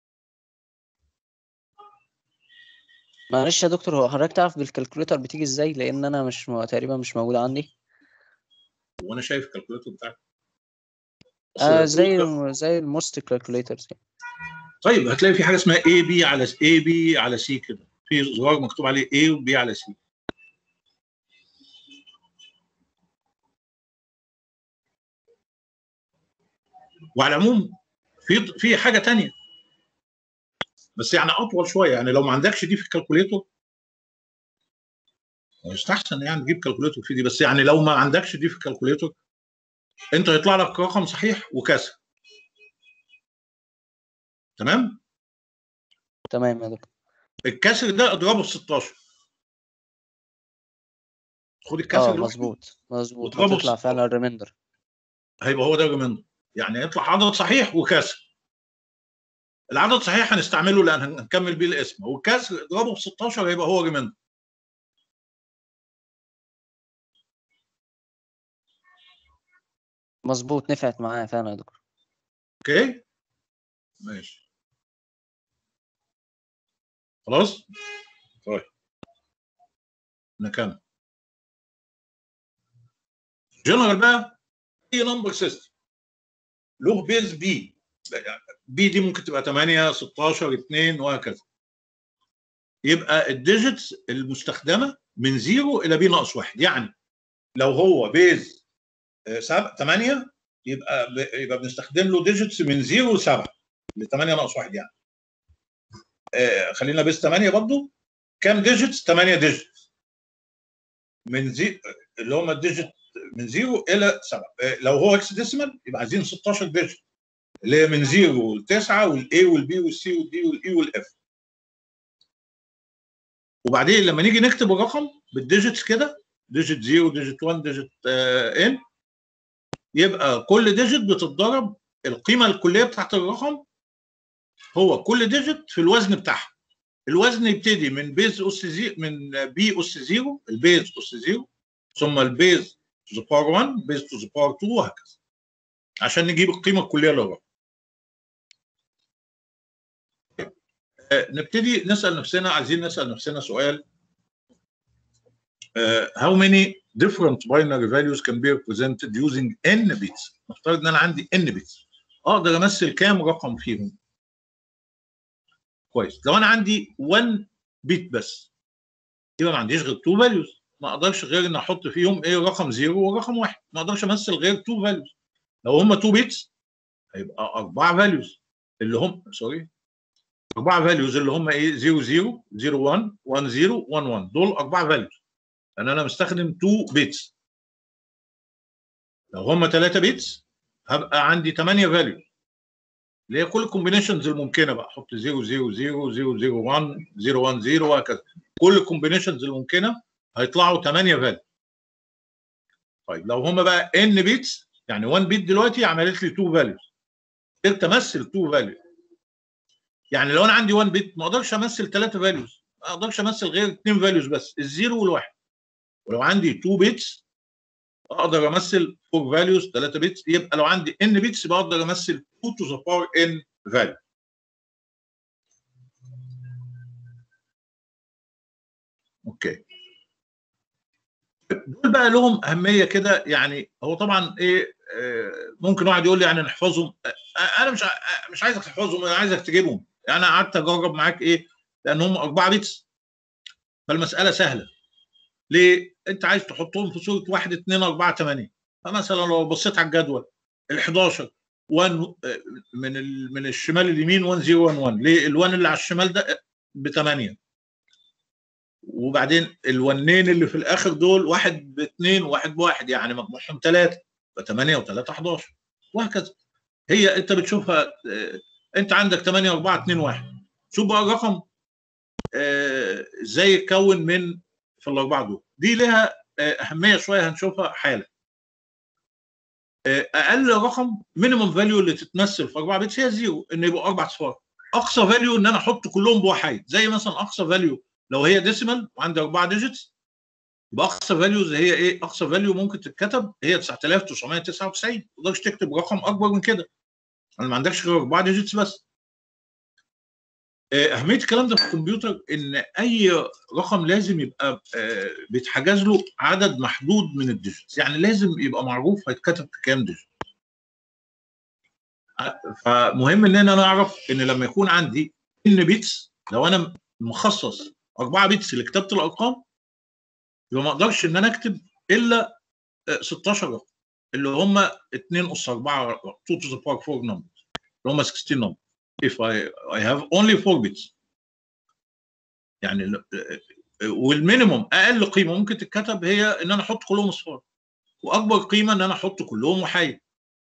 S7: معلش يا دكتور هو حضرتك تعرف بالكالكوليتر بتيجي ازاي لان انا مش م... تقريبا مش موجودة عندي
S1: وانا شايف الكالكوليتور بتاعك بس
S7: آه زي
S1: كل-
S7: زي الموست كالكوليترز
S1: طيب هتلاقي في حاجه اسمها اي بي على اي بي على سي كده في زرار مكتوب عليه اي وبي على سي وعلى العموم في في حاجه تانية بس يعني اطول شويه يعني لو ما عندكش دي في الكالكوليتور يستحسن يعني تجيب كالكوليتور في دي بس يعني لو ما عندكش دي في الكالكوليتور انت يطلع لك رقم صحيح وكسر تمام
S7: تمام يا دكتور
S1: الكسر ده اضربه في 16 خد الكسر
S7: اه
S1: لوحده
S7: مظبوط مظبوط
S1: واضربه في
S7: هتطلع
S1: 16
S7: فعلا الريميندر
S1: هيبقى هو ده الريميندر يعني يطلع عدد صحيح وكسر العدد صحيح هنستعمله لان هنكمل بيه الاسم والكسر اضربه في 16 هيبقى هو ريميندر
S7: مظبوط نفعت معايا فعلا يا دكتور
S1: اوكي ماشي خلاص طيب نكمل جنرال بقى اي نمبر سيستم له بيز بي بي دي ممكن تبقى 8 16 2 وهكذا يبقى الديجيتس المستخدمه من 0 الى بي ناقص 1 يعني لو هو بيز 8 يبقى ب- يبقى بنستخدم له ديجيتس من 0 ل 7 ل 8 ناقص 1 يعني آه، خلينا بيز 8 برضه كام ديجيتس 8 ديجيتس من زي اللي هم الديجيت من 0 الى 7 آه، لو هو اكس ديسيمال يبقى عايزين 16 ديجيت اللي هي من 0 ل 9 والاي والبي والسي والدي والاي والاف وبعدين لما نيجي نكتب الرقم بالديجيتس كده ديجيت 0 ديجيت 1 ديجيت ان يبقى كل ديجيت بتتضرب القيمه الكليه بتاعت الرقم هو كل ديجيت في الوزن بتاعها الوزن يبتدي من بيز اس زي من بي اس 0 البيز اس 0 ثم البيز تو ذا باور 1 بيز تو ذا باور 2 وهكذا عشان نجيب القيمه الكليه للرقم آه، نبتدي نسال نفسنا عايزين نسال نفسنا سؤال uh, how many different binary values can be represented using n bits نفترض ان انا عندي n bits اقدر امثل كام رقم فيهم كويس لو انا عندي 1 بيت بس يبقى ما عنديش غير 2 values ما اقدرش غير ان احط فيهم ايه رقم 0 ورقم 1 ما اقدرش امثل غير 2 values لو هم 2 بيتس هيبقى 4 values اللي هم سوري اربعه فاليوز اللي هم ايه 0 0 0 1 1 0 1 1 دول اربعه فاليوز لان انا مستخدم 2 بيتس لو هم 3 بيتس هبقى عندي 8 فاليوز اللي هي كل الكومبينيشنز الممكنه بقى احط 0 0 0 0 0 1 0 1 0 وهكذا كل الكومبينيشنز الممكنه هيطلعوا 8 فاليوز طيب لو هم بقى ان بيتس يعني 1 بيت دلوقتي عملت لي 2 فاليوز قدرت امثل 2 فاليوز يعني لو انا عندي 1 بت ما اقدرش امثل 3 فاليوز ما اقدرش امثل غير 2 فاليوز بس الزيرو والواحد ولو عندي 2 بيتس اقدر امثل 4 فاليوز 3 بيتس يبقى لو عندي ان بيتس يبقى اقدر امثل 2 تو ذا باور ان فاليو اوكي دول بقى لهم اهميه كده يعني هو طبعا ايه آه، ممكن واحد يقول لي يعني نحفظهم آه، انا مش ع- مش عايزك تحفظهم انا عايزك تجيبهم انا قعدت اجرب معاك ايه لان هم اربعه بيتس فالمساله سهله ليه انت عايز تحطهم في صوره 1 2 4 8 فمثلا لو بصيت على الجدول ال 11 1 آه، من ال- من الشمال اليمين 1 0 1 1 ليه ال1 اللي على الشمال ده بثمانيه وبعدين الونين اللي في الاخر دول واحد باثنين وواحد بواحد يعني مجموعهم ثلاثه فثمانيه وثلاثه 11 وهكذا هي انت بتشوفها آه، انت عندك 8 4 2 1 شوف بقى الرقم آه، ازاي يتكون من في الاربعه دول دي لها آه، اهميه شويه هنشوفها حالا آه، اقل رقم مينيمم فاليو اللي تتمثل في 4 بيتس هي زيرو ان يبقوا اربع صفار اقصى فاليو ان انا احط كلهم بوحيد زي مثلا اقصى فاليو لو هي ديسيمال وعندي اربعه ديجيتس يبقى اقصى فاليوز هي ايه؟ اقصى فاليو ممكن تتكتب هي 9999 ما تقدرش تكتب رقم اكبر من كده انا ما عندكش غير اربعه ديجيتس بس آه، اهميه الكلام ده في الكمبيوتر ان اي رقم لازم يبقى آه، بيتحجز له عدد محدود من الديجيتس يعني لازم يبقى معروف هيتكتب في كام ديجيت آه، فمهم ان انا اعرف ان لما يكون عندي ان بيتس لو انا مخصص 4 بيتس لكتابه الارقام يبقى ما اقدرش ان انا اكتب الا آه، 16 رقم اللي هم 2 اس 4 2 to the power 4 numbers اللي هم 16 numbers if I I have only 4 bits يعني ال- آه، والمينيموم اقل قيمه ممكن تتكتب هي ان انا احط كلهم اصفار واكبر قيمه ان انا احط كلهم وحيد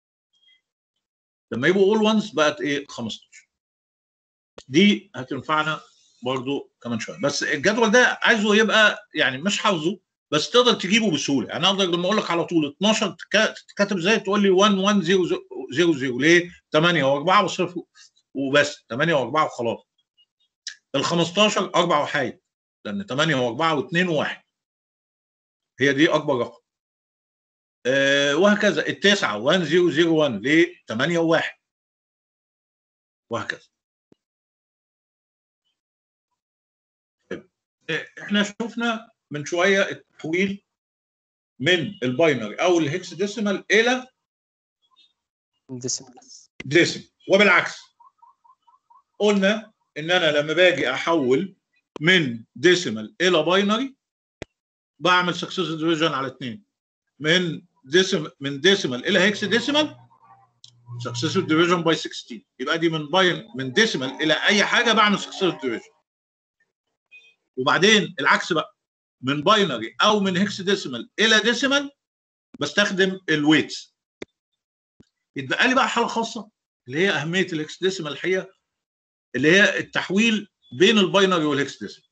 S1: لما يبقوا اول وانز بقت ايه 15 دي هتنفعنا برضو كمان شويه بس الجدول ده عايزه يبقى يعني مش حافظه بس تقدر تجيبه بسهوله يعني اقدر لما اقول لك على طول 12 تك- تتكتب ازاي تقول لي 1 1 0 0 0 ليه 8 و4 و0 وبس 8 و4 وخلاص ال 15 اربع وحايد لان 8 و4 و2 و1 هي دي اكبر رقم آه وهكذا التسعه 1 0 0 1 ليه 8 و1 وهكذا آه، احنا شفنا من شويه التحويل من الباينري او الهكس ديسيمال الى
S7: ديسيمال
S1: ديسيمال وبالعكس قلنا ان انا لما باجي احول من ديسيمال الى باينري بعمل سكسيسيف ديفيجن على اثنين من ديسيمال من ديسيمال الى هكس ديسيمال سكسيسيف ديفيجن باي 16 يبقى دي من باين من ديسيمال الى اي حاجه بعمل سكسيسيف ديفيجن وبعدين العكس بقى من باينري او من هكس ديسيمال الى ديسيمال بستخدم الويتس يتبقى لي بقى حاله خاصه اللي هي اهميه الهكس ديسيمال الحقيقه اللي هي التحويل بين الباينري والهكس ديسيمال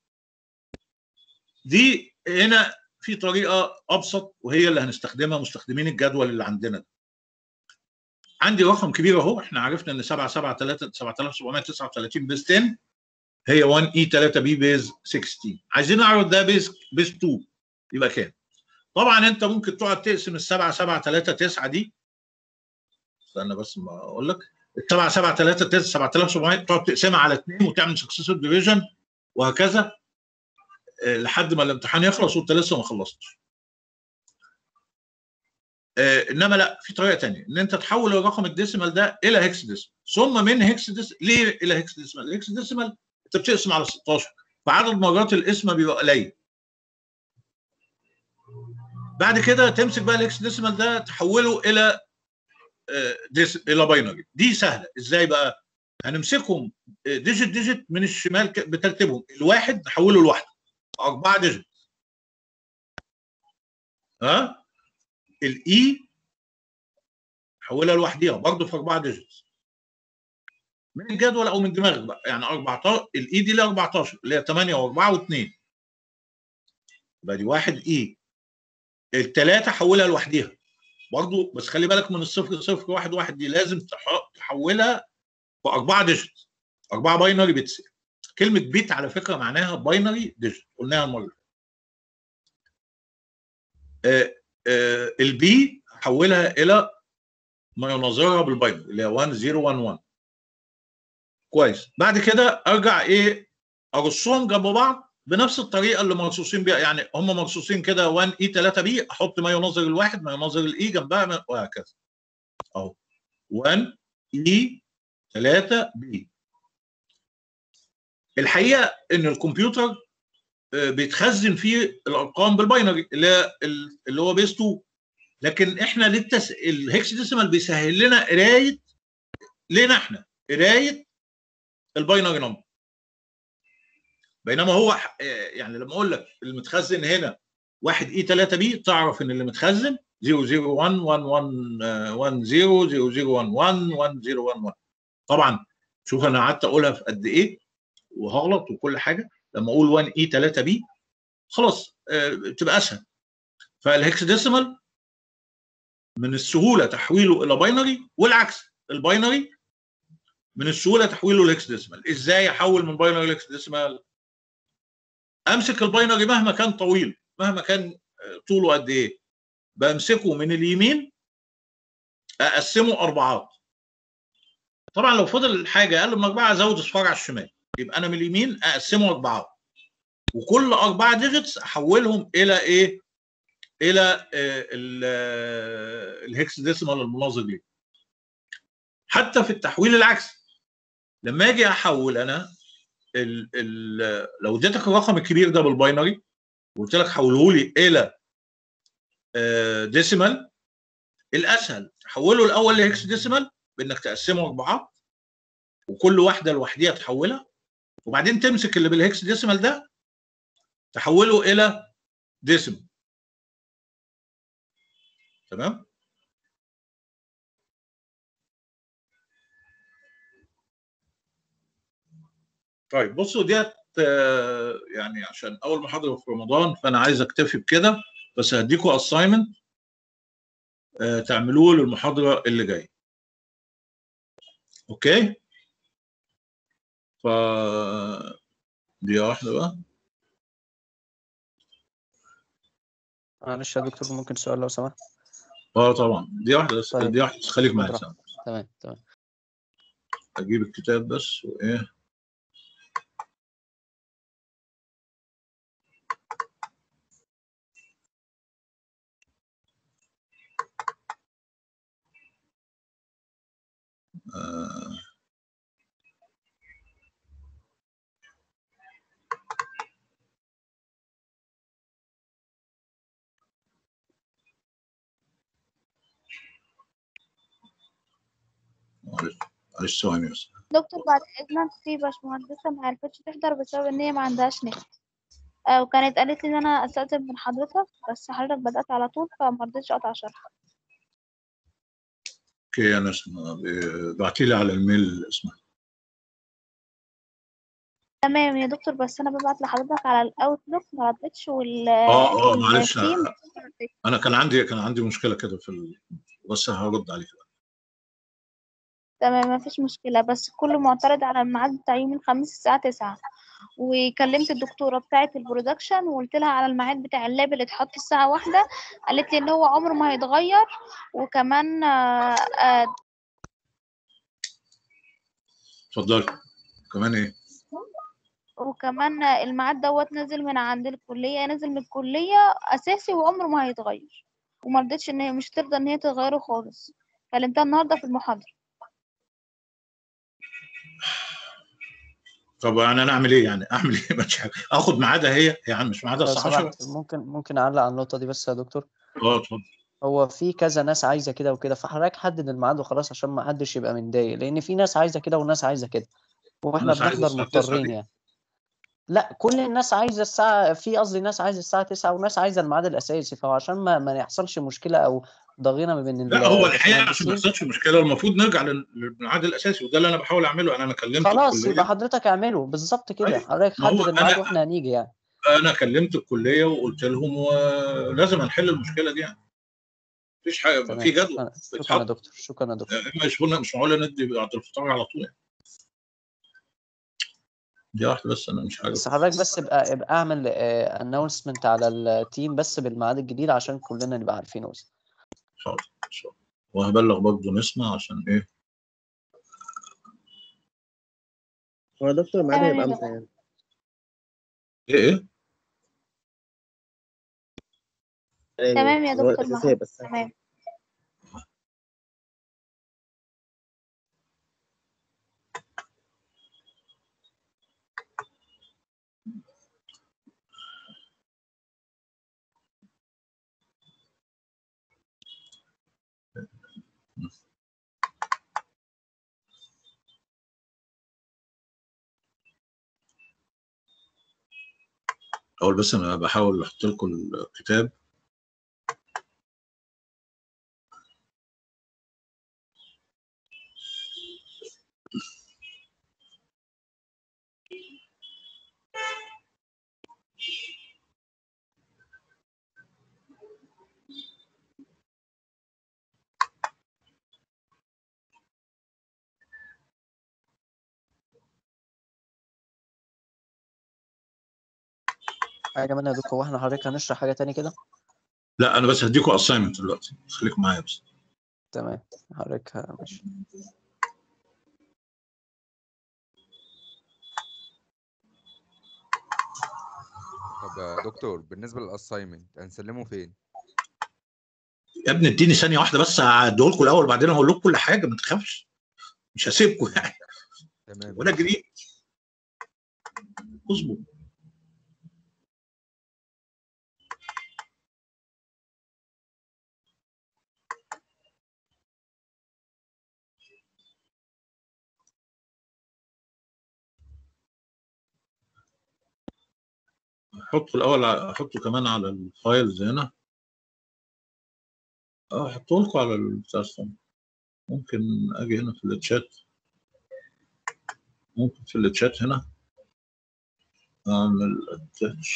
S1: دي هنا في طريقه ابسط وهي اللي هنستخدمها مستخدمين الجدول اللي عندنا ده. عندي رقم كبير اهو احنا عرفنا ان 7 7 3 7739 بيز 10 هي 1 اي 3 بي بيز 16 عايزين نعرف ده بيز بيز 2 يبقى كام طبعا انت ممكن تقعد تقسم ال 7 7 3 9 دي استنى بس ما اقول لك ال 7 7 3 9 7700 تقعد تقسمها على 2 وتعمل سكسيسيف ديفيجن وهكذا آه، لحد ما الامتحان يخلص وانت لسه ما خلصتش آه، انما لا في طريقه ثانيه ان انت تحول الرقم الديسيمال ده الى هيكس ديسيمال ثم من هيكس ديسيمال ليه الى هيكس ديسيمال؟ الهيكس ديسيمال انت بتقسم على 16 فعدد مرات القسمه بيبقى قليل بعد كده تمسك بقى الهيكس ديسيمال ده تحوله الى آه، ديس الى باينري دي سهله ازاي بقى؟ هنمسكهم آه، ديجيت ديجيت من الشمال ك- بترتيبهم الواحد نحوله لواحده اربعه ديجيت ها الاي حولها لوحديها برضه في اربعه ديجيتس من الجدول او من دماغك بقى يعني 14 الاي دي اللي 14 اللي هي 8 و4 و2 يبقى دي واحد اي الثلاثه حولها لوحديها برضه بس خلي بالك من الصفر صفر واحد واحد دي لازم تح- تحولها في اربعه ديجيت اربعه باينري بيتس كلمه بيت على فكره معناها باينري ديجيت قلناها المره اللي فاتت. آه، آه، البي حولها الى ما يناظرها بالباينري اللي هي 1 0 1 1 كويس بعد كده ارجع ايه ارصهم جنب بعض بنفس الطريقه اللي مرصوصين بيها يعني هم مرصوصين كده 1 اي 3 بي احط ما يناظر الواحد ما يناظر الاي جنبها ما- وهكذا اهو 1 اي 3 بي الحقيقه ان الكمبيوتر آه، بيتخزن فيه الارقام بالباينري اللي هي ال- اللي هو بيس 2 لكن احنا للتس... الهكس ديسيمال بيسهل لنا قرايه لينا احنا قرايه الباينري نمبر بينما هو ح- آه، يعني لما اقول لك المتخزن هنا 1 اي 3 بي تعرف ان اللي متخزن 001 11 10 0011 1011 طبعا شوف انا قعدت اقولها في قد ايه وهغلط وكل حاجه لما اقول 1 اي 3 بي خلاص آه، تبقى اسهل فالهكس ديسيمال من السهوله تحويله الى باينري والعكس الباينري من السهوله تحويله لهكس ديسيمال ازاي احول من باينري لهكس ديسيمال امسك الباينري مهما كان طويل مهما كان آه، طوله قد ايه بمسكه من اليمين اقسمه اربعات طبعا لو فضل حاجه اقل من اربعه ازود اصفار على الشمال يبقى انا من اليمين اقسمه اربعات وكل اربعه ديجيتس احولهم الى ايه؟ الى آه، ال- آه، الهكس ديسيمال المناظر ليه. حتى في التحويل العكسي لما اجي احول انا ال ال لو اديتك الرقم الكبير ده بالباينري وقلت لك حوله لي الى ديسيمال الاسهل تحوله الاول لهكس ديسيمال بانك تقسمه اربعات وكل واحده لوحديها تحولها وبعدين تمسك اللي بالهكس ديسيمال ده تحوله الى ديسيمال تمام طيب بصوا ديت آه، يعني عشان اول محاضره في رمضان فانا عايز اكتفي بكده بس هديكوا اساينمنت تعملوه للمحاضره اللي جايه اوكي ف دي واحده بقى
S7: معلش يا دكتور ممكن سؤال لو سمحت
S1: اه طبعا دي واحده بس
S7: طيب.
S1: دي واحده بس خليك معايا
S7: اتفضل.
S1: سامع.
S7: تمام تمام
S1: اجيب الكتاب بس وايه آه. معلش معلش ثواني بس
S10: دكتور بعد إذنك في باشمهندسة ما عرفتش تحضر بسبب إن هي ما عندهاش نت آه وكانت قالت لي إن أنا أستأذن من حضرتك بس حضرتك بدأت على طول فما رضيتش أقطع شرح
S1: اوكي انا اسمع بعتي لي على الميل اسمها
S10: تمام يا دكتور بس أنا ببعت لحضرتك على الأوتلوك ما ردتش وال
S1: اه اه معلش
S10: التيم
S1: انا كان عندي كان عندي مشكله كده في ال... بس هرد عليك
S10: تمام مفيش مشكلة بس كله معترض على الميعاد بتاع يوم الخميس الساعة تسعة وكلمت الدكتورة بتاعة البرودكشن وقلت لها على الميعاد بتاع اللاب اللي اتحط الساعة واحدة قالت لي إن هو عمره ما هيتغير وكمان آه، آه،
S1: اتفضلي كمان ايه
S10: وكمان الميعاد دوت نازل من عند الكلية نازل من الكلية أساسي وعمره ما هيتغير وما رضتش إن هي مش ترضى إن هي تغيره خالص كلمتها النهاردة في المحاضرة
S1: طب يعني انا اعمل ايه يعني اعمل ايه مش عارف. اخد ميعادها هي يعني مش ميعادها
S7: لو
S1: الساعه 10
S7: سمحت ممكن ممكن اعلق على النقطة دي بس يا دكتور
S1: اه اتفضل
S7: هو في كذا ناس عايزة كده وكده فحضرتك حدد الميعاد وخلاص عشان ما حدش يبقى متضايق لأن في ناس عايزة كده وناس عايزة كده واحنا
S1: الناس عايزة
S7: بنحضر
S1: الساعة 9
S7: مضطرين
S1: دي.
S7: يعني لا كل الناس عايزة الساعة في قصدي ناس عايزة الساعة 9 وناس عايزة الميعاد الأساسي فهو عشان ما ما يحصلش مشكلة أو ضغينة ما بين
S1: لا هو الحقيقه عشان ما
S7: الباشمهندسين
S1: يحصلش مشكله المفروض نرجع لل- للميعاد الاساسي وده اللي انا بحاول اعمله يعني انا كلمت
S7: خلاص
S1: الكليه
S7: يبقى حضرتك اعمله بالظبط كده
S1: أيوة.
S7: حضرتك
S1: ما هو
S7: حدد الميعاد
S1: أنا-
S7: واحنا هنيجي يعني
S1: انا كلمت الكليه وقلت لهم ولازم هنحل المشكله دي يعني مفيش حاجه يبقى
S7: تمام
S1: في جدول
S7: شكرا شكرا يا
S1: بيتحط
S7: دكتور شكرا يا دكتور
S1: مش قلنا مش معقول ندي بعد الفطار على طول يعني دي واحده بس انا مش عارف
S7: بس حضرتك بس ابقى ابقى اعمل اناونسمنت على التيم بس بالميعاد الجديد عشان كلنا نبقى عارفينه بس
S1: حاضر ان شاء الله وهبلغ برضه نسمع عشان ايه
S5: هو يا دكتور الميعاد
S10: تمام
S5: هيبقى
S10: يا
S5: امتى يعني؟
S1: ايه ايه
S5: يعني
S10: تمام يا
S5: هو
S10: دكتور
S5: الأساسي
S10: محمد
S5: هيبقى الساعة
S10: تمام
S1: اول بس انا بحاول احط لكم الكتاب
S7: حاجه منها يا دكتور هو احنا حضرتك هنشرح حاجه تاني كده
S1: لا انا بس هديكم اساينمنت دلوقتي خليكم معايا بس
S7: تمام حضرتك ه- ماشي
S8: طب يا دكتور بالنسبه للاساينمنت هنسلمه فين
S1: يا ابني اديني ثانيه واحده بس هديه لكم الاول بعدين هقول لكم كل حاجه ما تخافش مش هسيبكم يعني
S8: تمام
S1: ولا جريت اصبر احطه الاول ع- احطه كمان على الفايلز هنا اه احطه لكم على البتاع استنى. ممكن اجي هنا في الشات ممكن في الشات هنا اعمل اتاتش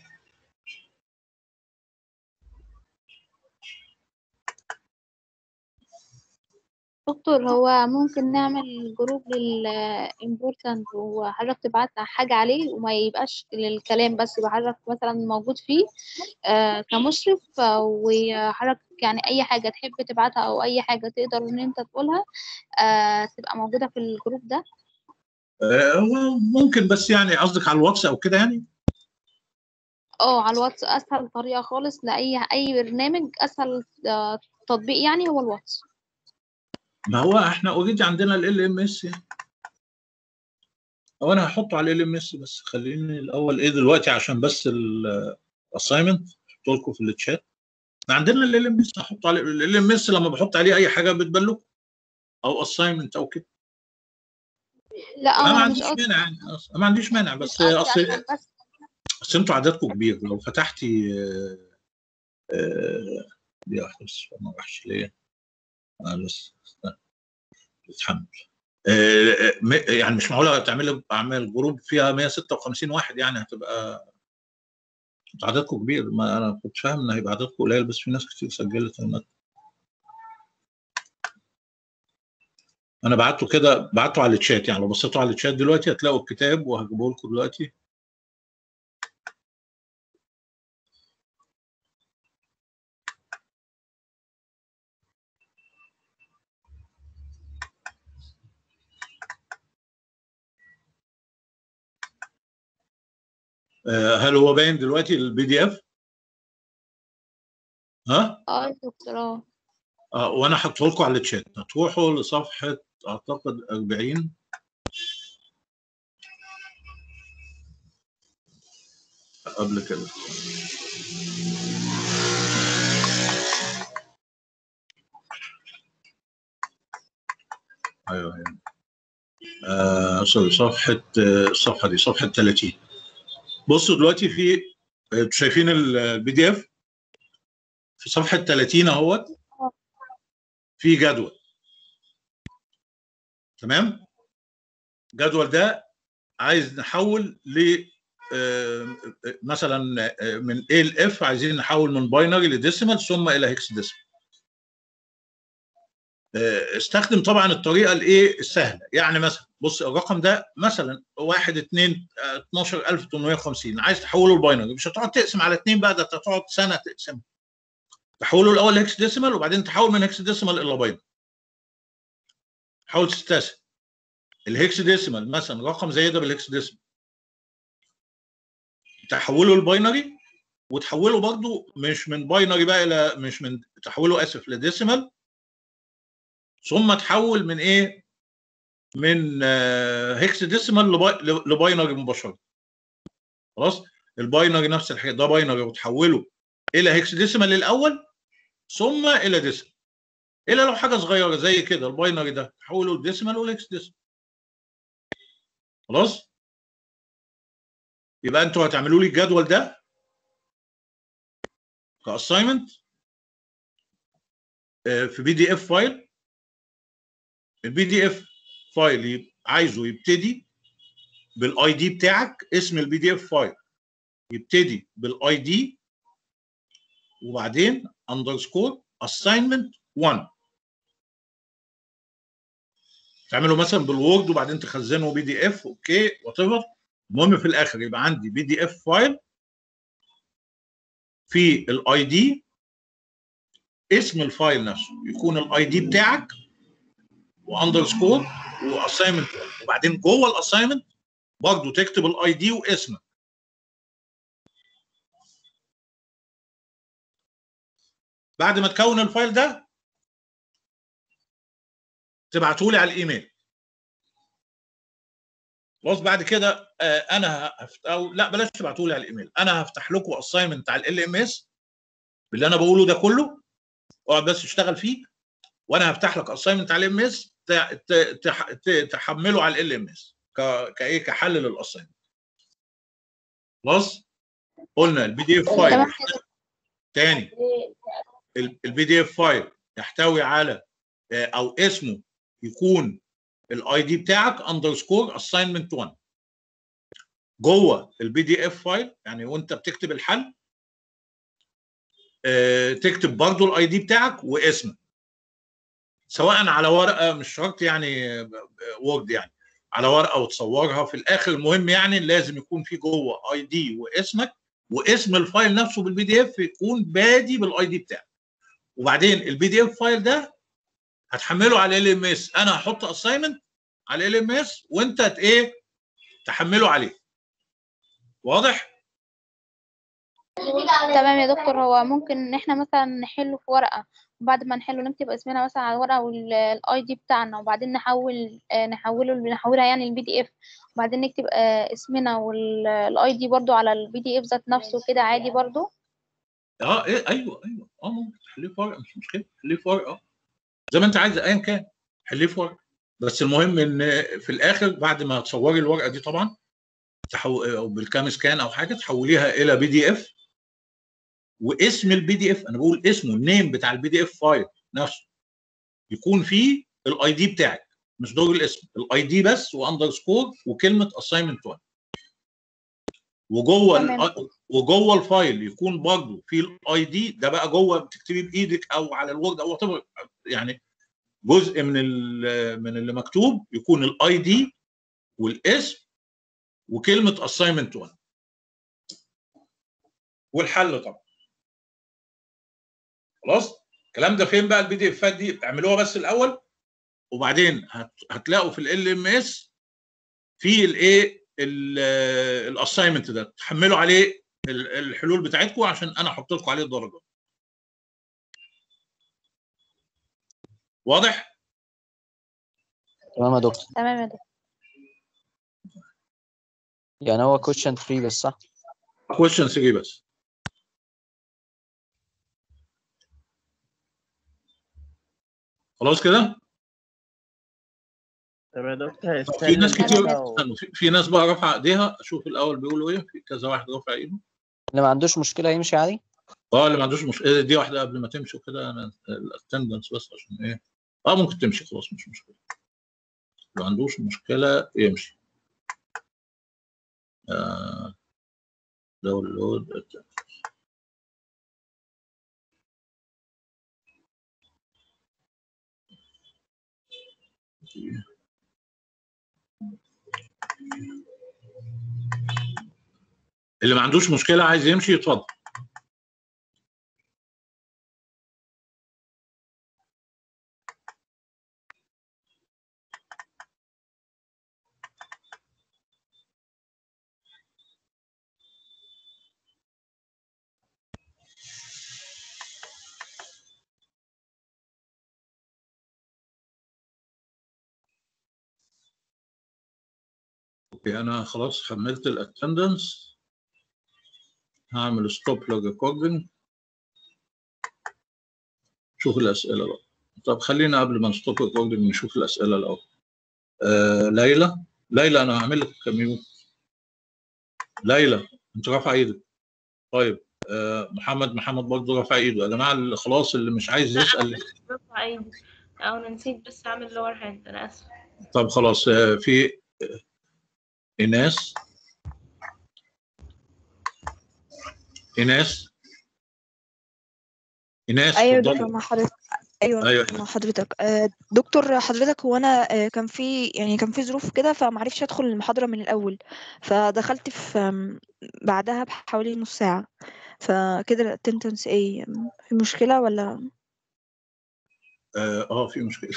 S10: دكتور هو ممكن نعمل جروب للإمبورتنت وحضرتك تبعت حاجة عليه وما يبقاش للكلام بس يبقى حضرتك مثلا موجود فيه آه كمشرف آه، وحضرتك يعني أي حاجة تحب تبعتها أو أي حاجة تقدر إن أنت تقولها آه تبقى موجودة في الجروب ده
S1: آه، هو ممكن بس يعني قصدك على الواتس او كده يعني
S10: اه على الواتس أسهل طريقة خالص لأي أي برنامج أسهل آه تطبيق يعني هو الواتس
S1: ما هو احنا اوريدي عندنا ال ام اس يعني او انا هحطه على ال ام اس بس خليني الاول ايه دلوقتي عشان بس الاساينمنت احط لكم في الشات احنا عندنا ال ام اس هحط عليه ال ام اس لما بحط عليه اي حاجه بتبان لكم او اساينمنت او كده
S10: لا
S1: انا ما
S10: أنا مش
S1: عنديش
S10: قصدي
S1: مانع يعني أص- ما عنديش مانع بس
S10: قصدي
S1: اصل
S10: عشان بس
S1: اصل انتوا عددكم كبير لو فتحتي آه، آه، دي واحده بس ما راحش ليه آه، بس استنى. بتحمل آه، آه، م- يعني مش معقوله تعملي اعمال جروب فيها 156 واحد يعني هتبقى انتوا عددكم كبير ما انا كنت فاهم ان هيبقى عددكم قليل بس في ناس كتير سجلت المادة. انا بعته كده بعته على الشات يعني لو بصيتوا على الشات دلوقتي هتلاقوا الكتاب وهجيبه لكم دلوقتي آه، هل هو باين دلوقتي البي دي اف؟ ها؟
S10: اه يا دكتور اه
S1: آه وانا هحطه لكم على الشات هتروحوا لصفحه اعتقد 40 قبل كده ايوه ايوه آه سوري صفحه آه، الصفحه دي صفحه 30 بصوا دلوقتي في آه، انتوا شايفين البي دي اف في صفحه 30 اهوت في جدول تمام الجدول ده عايز نحول ل آه، مثلا آه، من A ل F عايزين نحول من باينري لديسيمال ثم الى هيكس ديسيمال آه، استخدم طبعا الطريقه الايه السهله يعني مثلا بص الرقم ده مثلا 1 2 12850 عايز تحوله لباينري مش هتقعد تقسم على اثنين بقى ده أنت هتقعد سنه تقسم تحوله الاول هيكس ديسيمال وبعدين تحول من هيكس ديسيمال الى باينري حاول تستسهل الهيكس ديسيمال مثلا رقم زي ده بالهيكس ديسيمال تحوله لباينري وتحوله برضو مش من باينري بقى الى مش من تحوله اسف لديسيمال ثم تحول من ايه من هيكس ديسيمال لباينري مباشره خلاص الباينري نفس الحاجه ده باينري وتحوله الى هيكس ديسيمال الاول ثم الى ديسيمال الا لو حاجه صغيره زي كده الباينري ده تحوله لديسيمال والهيكس ديسيمال خلاص يبقى انتوا هتعملوا لي الجدول ده كاساينمنت في بي دي اف فايل البي دي اف فايل يبقى عايزه يبتدي بالاي دي بتاعك اسم البي دي اف فايل يبتدي بالاي دي وبعدين اندرسكور اساينمنت 1 تعمله مثلا بالوورد وبعدين تخزنه بي دي اف اوكي وات ايفر المهم في الاخر يبقى عندي بي دي اف فايل في الاي دي اسم الفايل نفسه يكون الاي دي بتاعك واندرسكور واساينمنت وبعدين جوه الاساينمنت برضه تكتب الاي دي واسمك بعد ما تكون الفايل ده تبعته لي على الايميل خلاص بعد كده آه، انا هفت... او لا بلاش تبعتوا لي على الايميل انا هفتح لكم اساينمنت على ال ام اس باللي انا بقوله ده كله اقعد بس اشتغل فيه وانا هفتح لك اساينمنت على الام اس تحمله على ال ام اس كايه كحل للاساينمنت خلاص قلنا البي دي اف فايل
S10: تمام
S1: تاني البي دي اف فايل يحتوي على آه، او اسمه يكون الاي دي بتاعك اندرسكور اساينمنت 1 جوه البي دي اف فايل يعني وانت بتكتب الحل آه، تكتب برضو الاي دي بتاعك واسمك سواء على ورقه مش شرط يعني وورد يعني على ورقه وتصورها في الاخر المهم يعني لازم يكون في جوه اي دي واسمك واسم الفايل نفسه بالبي دي اف يكون بادي بالاي دي بتاعك وبعدين البي دي اف فايل ده هتحمله على ال ام اس انا هحط اساينمنت على ال ام اس وانت ت- ايه تحمله عليه واضح
S10: تمام يا دكتور هو ممكن ان احنا مثلا نحله في ورقة وبعد ما نحله نكتب اسمنا مثلا على الورقة والاي دي بتاعنا وبعدين نحول آه، نحوله نحولها يعني البي دي اف وبعدين نكتب آه، اسمنا والاي دي برضو على البي دي اف ذات نفسه كده عادي برضو
S1: اه إيه ايوه ايوه اه ممكن تحليه في ورقه مش مشكله حليه في ورقه اه زي ما انت عايز ايا كان حليه في ورقه بس المهم ان في الاخر بعد ما تصوري الورقه دي طبعا تحو... او بالكام سكان او حاجه تحوليها الى بي دي اف واسم البي دي اف انا بقول اسمه النيم بتاع البي دي اف فايل نفسه يكون فيه الاي دي بتاعك مش دور الاسم الاي دي بس واندرسكور وكلمه اساينمنت 1 وجوه
S10: تمام.
S1: ال- وجوه الفايل يكون برضه في الاي دي ده بقى جوه بتكتبي بايدك او على الوورد او whatever. يعني جزء من ال- من اللي مكتوب يكون الاي دي والاسم وكلمه اساينمنت 1 والحل طبعا خلاص الكلام ده فين بقى البي دي افات دي اعملوها بس الاول وبعدين هت- هتلاقوا في ال ام اس في الايه الاساينمنت ده تحملوا عليه ال- الحلول بتاعتكم عشان انا احط لكم عليه الدرجات واضح
S7: تمام يا دكتور
S10: تمام يا دكتور
S7: يعني هو كويشن 3 بس صح
S1: كويشن 3 بس خلاص كده
S5: طب يا دكتور
S1: في ناس
S5: هيستنى
S1: كتير
S5: لو-
S1: استنوا، في- في ناس بقى رافعه ايديها اشوف الاول بيقولوا ايه في كذا واحد رافع ايده
S7: اللي ما عندوش مشكلة يمشي عادي
S1: اه اللي ما عندوش مشكله دي واحده قبل ما تمشوا كده انا الاتندنس بس عشان ايه اه ممكن تمشي خلاص مش مشكله ما عندوش مشكله يمشي آه داونلود اللي ما عندوش مشكله عايز يمشي يتفضل اوكي انا خلاص حملت الاتندنس هعمل ستوب لوج ريكوردنج شوف الاسئله بقى طب خلينا قبل ما نستوب ريكوردنج نشوف الاسئله الاول آه ليلى ليلى انا هعمل لك ميوت ليلى انت رافع ايدك طيب آه محمد محمد برضه رافع ايده يا جماعه اللي خلاص اللي مش عايز يسال
S9: برفع ايدي او انا نسيت بس اعمل لور هاند انا اسف
S1: طب خلاص آه في آه، ايناس ايناس ايناس
S12: ايوه
S1: اتفضلي.
S12: دكتور مع حضرتك ايوه
S1: أيوة.
S12: مع حضرتك آه، دكتور حضرتك هو انا آه، كان في يعني كان في ظروف كده فمعرفش ادخل المحاضره من الاول فدخلت في آم، بعدها بحوالي نص ساعه فكده الاتندنس ايه في مشكله ولا
S1: اه آه، في مشكله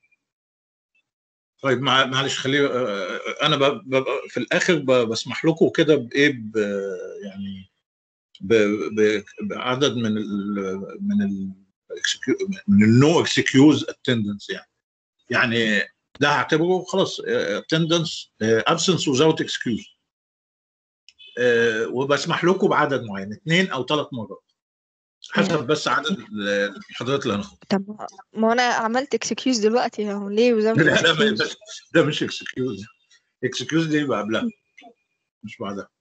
S1: طيب مع- معلش خليه آه، انا ب- ببقى في الاخر ب- بسمح لكم كده بايه ب- يعني ب- ب- بعدد من ال من ال من النو اكسكيوز اتندنس يعني يعني ده هعتبره خلاص اتندنس ابسنس without excuse آه، وبسمح لكم بعدد معين اثنين او ثلاث مرات حسب بس عدد المحاضرات اللي هناخدها
S12: طب ما انا عملت اكسكيوز دلوقتي اهو ليه وزي
S1: لا لا ما- ده- ده مش اكسكيوز اكسكيوز دي يبقى قبلها مش بعدها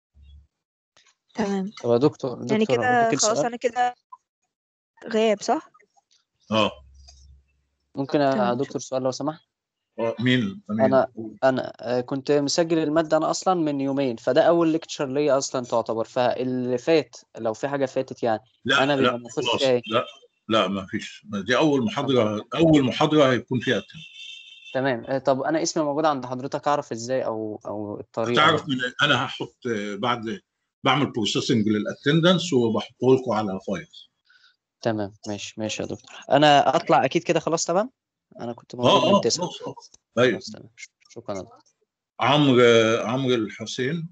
S12: تمام
S7: طب يا دكتور
S12: يعني
S7: دكتور
S12: كده
S7: ممكن
S12: خلاص
S7: سؤال
S12: انا كده غياب صح
S1: اه
S7: ممكن يا
S12: تمام.
S7: دكتور سؤال لو سمحت
S1: آه، مين مين
S7: انا انا آه، كنت مسجل الماده انا اصلا من يومين فده اول ليكتشر ليا اصلا تعتبر فاللي فات لو في حاجه فاتت يعني
S1: لا
S7: انا بيبقى
S1: لا
S7: المفروض
S1: خلاص
S7: فيها ايه
S1: لا لا ما فيش دي اول محاضره اول محاضره هيكون فيها التاني
S7: تمام آه، طب انا اسمي موجود عند حضرتك اعرف ازاي او او الطريقه
S1: تعرف من انا هحط آه، بعد بعمل بروسيسنج للاتندنس وبحطه لكم على فايل
S7: تمام ماشي ماشي يا دكتور انا اطلع اكيد كده خلاص تمام انا كنت موجود
S1: اه
S7: من
S1: اه
S7: تسعة
S1: خلاص آه. ايوه
S7: خلاص تمام شكرا يا دكتور
S1: عمرو آه، عمرو الحسين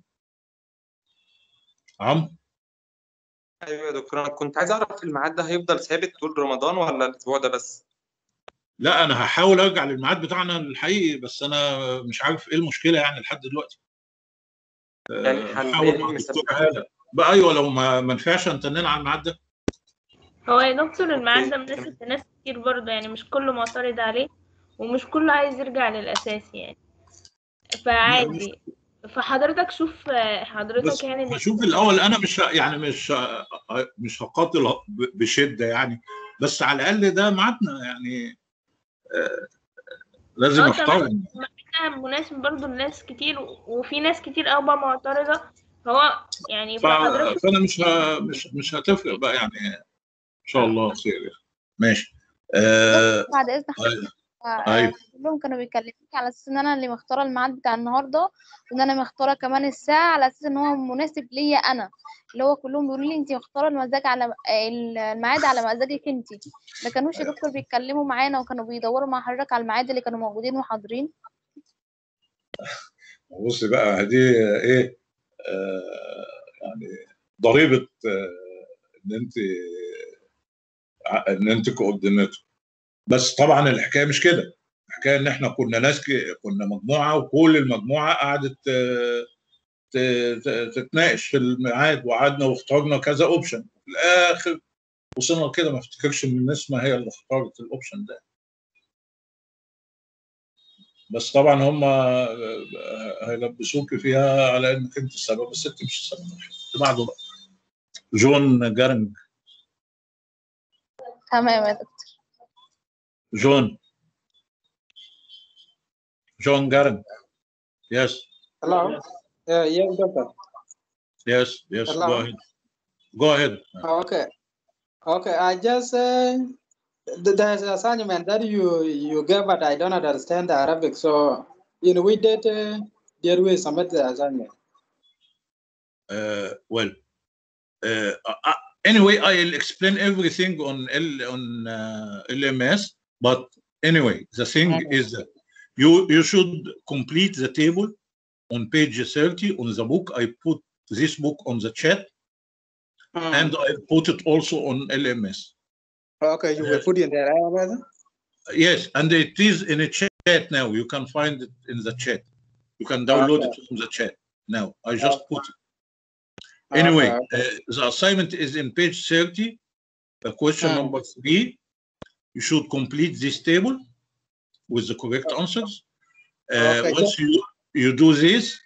S1: عمرو
S13: ايوه يا دكتور انا كنت عايز اعرف الميعاد ده هيفضل ثابت طول رمضان ولا الاسبوع ده بس
S1: لا انا هحاول ارجع للميعاد بتاعنا الحقيقي بس انا مش عارف ايه المشكله يعني لحد دلوقتي
S13: يعني
S1: آه،
S13: حل
S1: هحاول مع
S13: إيه
S1: الدكتور
S13: مسبب؟
S1: هاله بقى ايوه لو ما ما نفعش هنتنين على الميعاد ده
S9: هو يا دكتور الميعاد ده مناسب لناس كتير برضه يعني مش كله معترض عليه ومش كله عايز يرجع للأساس يعني فعادي فحضرتك شوف آه،
S1: بس
S9: حضرتك يعني
S1: هشوف الاول انا مش ه- يعني مش ه- مش هقاتل ب- بشده يعني بس على الاقل ده ميعادنا يعني آه، لازم
S9: اه
S1: احترم
S9: تمام الميعاد ده مناسب برضه لناس كتير وفي ناس كتير قوي بقى معترضة فهو يعني
S1: ف-
S9: فحضرتك
S1: فانا مش ه... مش مش هتفرق بقى يعني ان شاء الله خير يعني. ماشي آه...
S10: بعد اذن
S1: أيوة.
S10: حضرتك آه،
S1: أيوة.
S10: كلهم كانوا بيكلموني على اساس ان انا اللي مختاره الميعاد بتاع النهارده وان انا مختاره كمان الساعه على اساس ان هو مناسب ليا انا اللي هو كلهم بيقولوا لي انت مختاره المزاج على الميعاد على مزاجك انت ما كانوش يا دكتور بيتكلموا معانا وكانوا بيدوروا مع حضرتك على الميعاد اللي كانوا موجودين وحاضرين
S1: بصي بقى دي ايه آه... يعني ضريبه آه... ان انت ع- ان انت كوردينيتور بس طبعا الحكايه مش كده الحكايه ان احنا كنا ناس ك- كنا مجموعه وكل المجموعه قعدت آه، ت- ت- تتناقش في الميعاد وقعدنا واخترنا كذا اوبشن في الاخر وصلنا كده ما افتكرش ان النسمه هي اللي اختارت الاوبشن ده بس طبعا هم هيلبسوك فيها على انك انت السبب بس انت مش السبب اللي بعده بقى جون جارنج
S10: تمام يا دكتور
S1: جون جون جارنج يس
S14: Hello. Uh, yes, doctor.
S1: yes yes
S14: Hello.
S1: go ahead go ahead
S14: Okay. Okay. I just uh, th- there's an assignment that you you gave, but I don't understand the Arabic. So, in which date uh, did we submit the assignment?
S1: uh, well uh, uh, anyway i'll explain everything on L, on uh, lms but anyway the thing is that you you should complete the table on page 30 on the book i put this book on the chat and i put it also on lms
S14: Okay, you will put in there. uh,
S1: yes and it is in a chat now you can find it in the chat you can download it from the chat now i just put it Anyway,
S14: Okay,
S1: uh, the assignment is in page 30, uh, question
S14: Mm.
S1: number three. You should complete this table with the correct answers. Uh,
S14: Okay,
S1: once
S14: just-
S1: you, you do this,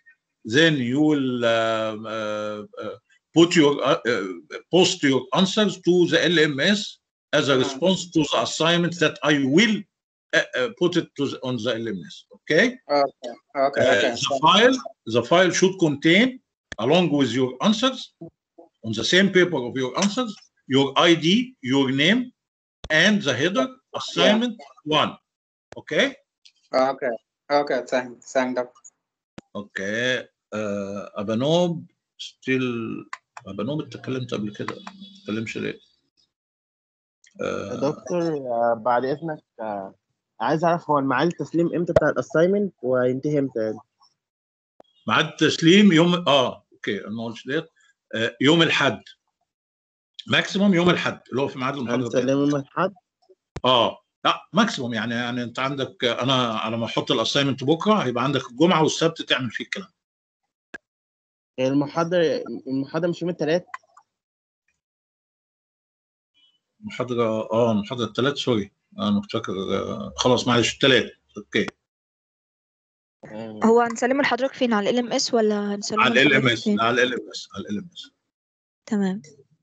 S1: then you will uh, uh, uh, put your uh, uh, post your answers to the LMS as a response to the assignment that I will uh, uh, put it to the, on the LMS. Okay.
S14: Okay, okay,
S1: Uh,
S14: okay.
S1: the file the file should contain along with your answers on the same paper of your answers your id your name and the header assignment one okay
S14: Okay, okay, thank, thank doctor.
S1: okay uh, ابانوب still ابانوب انت اتكلمت قبل كده ما تتكلمش ليه
S5: يا
S1: uh,
S5: دكتور آه، بعد اذنك آه، عايز اعرف هو الميعاد التسليم امتى بتاع الاساينمنت وهينتهي امتى يعني
S1: ميعاد التسليم يوم اه اوكي انا ما قلتش ديت آه، يوم الاحد ماكسيموم يوم الاحد اللي هو في ميعاد المحاضره بتاعتنا.
S5: هنسلمه يوم الاحد
S1: اه لا ماكسيموم يعني يعني انت عندك انا على ما احط الاساينمنت بكره هيبقى عندك الجمعه والسبت تعمل فيه الكلام
S5: المحاضرة المحاضرة مش يوم الثلاث
S1: المحاضره اه المحاضره الثلاث سوري انا فاكر آه، خلاص معلش الثلاث اوكي
S12: هو هنسلمه لحضرتك فين على ال ام اس ولا هنسلمه
S1: على ال ام
S12: لحضرتك
S1: اس
S12: فين
S1: على ال ام اس على ال ام اس
S12: تمام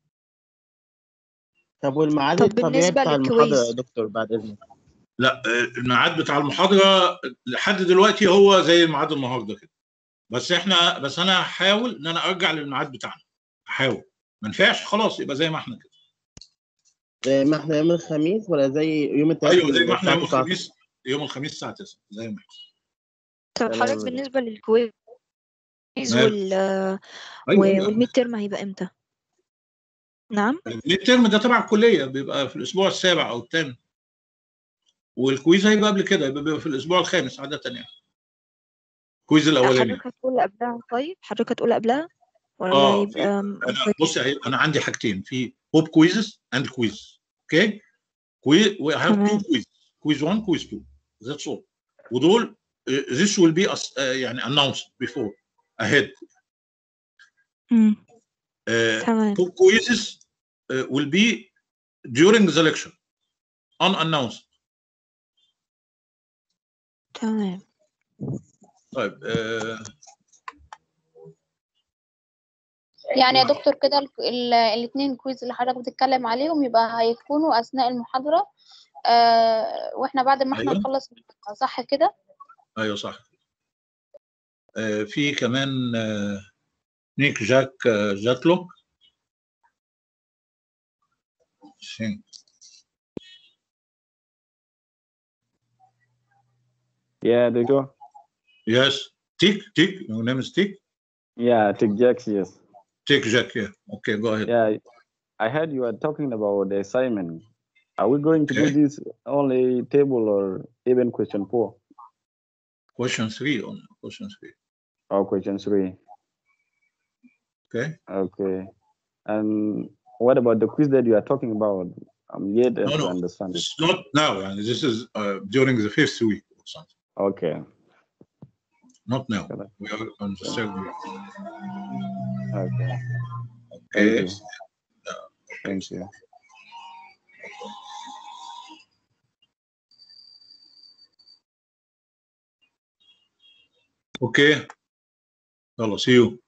S5: طب والميعاد
S12: طب
S5: الطبيعي
S12: بالنسبة
S5: بتاع المحاضرة
S12: للكويز
S5: يا دكتور بعد اذنك
S1: لا آه، الميعاد بتاع المحاضره لحد دلوقتي هو زي ميعاد النهارده كده بس احنا بس انا هحاول ان انا ارجع للميعاد بتاعنا هحاول ما نفعش خلاص يبقى زي ما احنا كده
S5: زي ما احنا يوم الخميس ولا زي يوم الثلاث
S1: ايوه زي ما احنا يوم
S5: الساعة 9
S1: الخميس يوم الخميس الساعه 9 زي ما احنا
S12: طب
S5: تمام
S12: حضرتك
S5: يا
S12: بالنسبة للكويز
S1: مال.
S12: وال
S1: ايوه ايوه
S12: والميد ترم هيبقى امتى نعم
S1: الميد ترم ده تبع الكليه بيبقى في الاسبوع السابع او الثامن والكويز هيبقى قبل كده يبقى بيبقى في الاسبوع الخامس عاده يعني الكويز الاولاني
S12: حضرتك هتقول قبلها طيب حضرتك هتقول قبلها ولا
S1: اه في
S12: يبقى م-
S1: انا بص هي- انا عندي حاجتين في هوب كويزز اند كويز اوكي كويز وي هاف تو
S12: تمام
S1: كويز كويز 1 كويز 2 ذاتس اول ودول uh, this will be as- uh, يعني announced before ahead
S12: مم.
S1: uh,
S12: تمام
S1: two quizzes uh, will be during the lecture unannounced
S12: تمام
S1: طيب uh,
S10: يعني يا دكتور كده الاثنين كويز اللي حضرتك بتتكلم عليهم يبقى هيكونوا أثناء المحاضرة آه واحنا بعد ما احنا
S1: ايوه
S10: نخلص المحاضرة، صح كده؟
S1: ايوه صح uh, في كمان uh, نيك جاك uh, جاكلوك فين
S15: Yeah, Doctor.
S1: Yes. Tick, Tick. Your name is Tick?
S15: Yeah, Tick Jacks, yes.
S1: Tick Jack, yeah. Okay, go ahead.
S15: Yeah, I heard you were talking about the assignment. Are we going to do
S1: Okay.
S15: this only table or even question four
S1: Question three on question three.
S15: or question three?
S1: Okay.
S15: Okay. And what about the quiz that you are talking about? I'm yet
S1: No,
S15: to
S1: no.
S15: understand it.
S1: It's not now. and This is uh, during the fifth week or something.
S15: Okay.
S1: Not now. We are on the third week.
S15: Okay. Thank
S1: Okay.
S15: you. Thank you.
S1: Okay. Yalla, see you.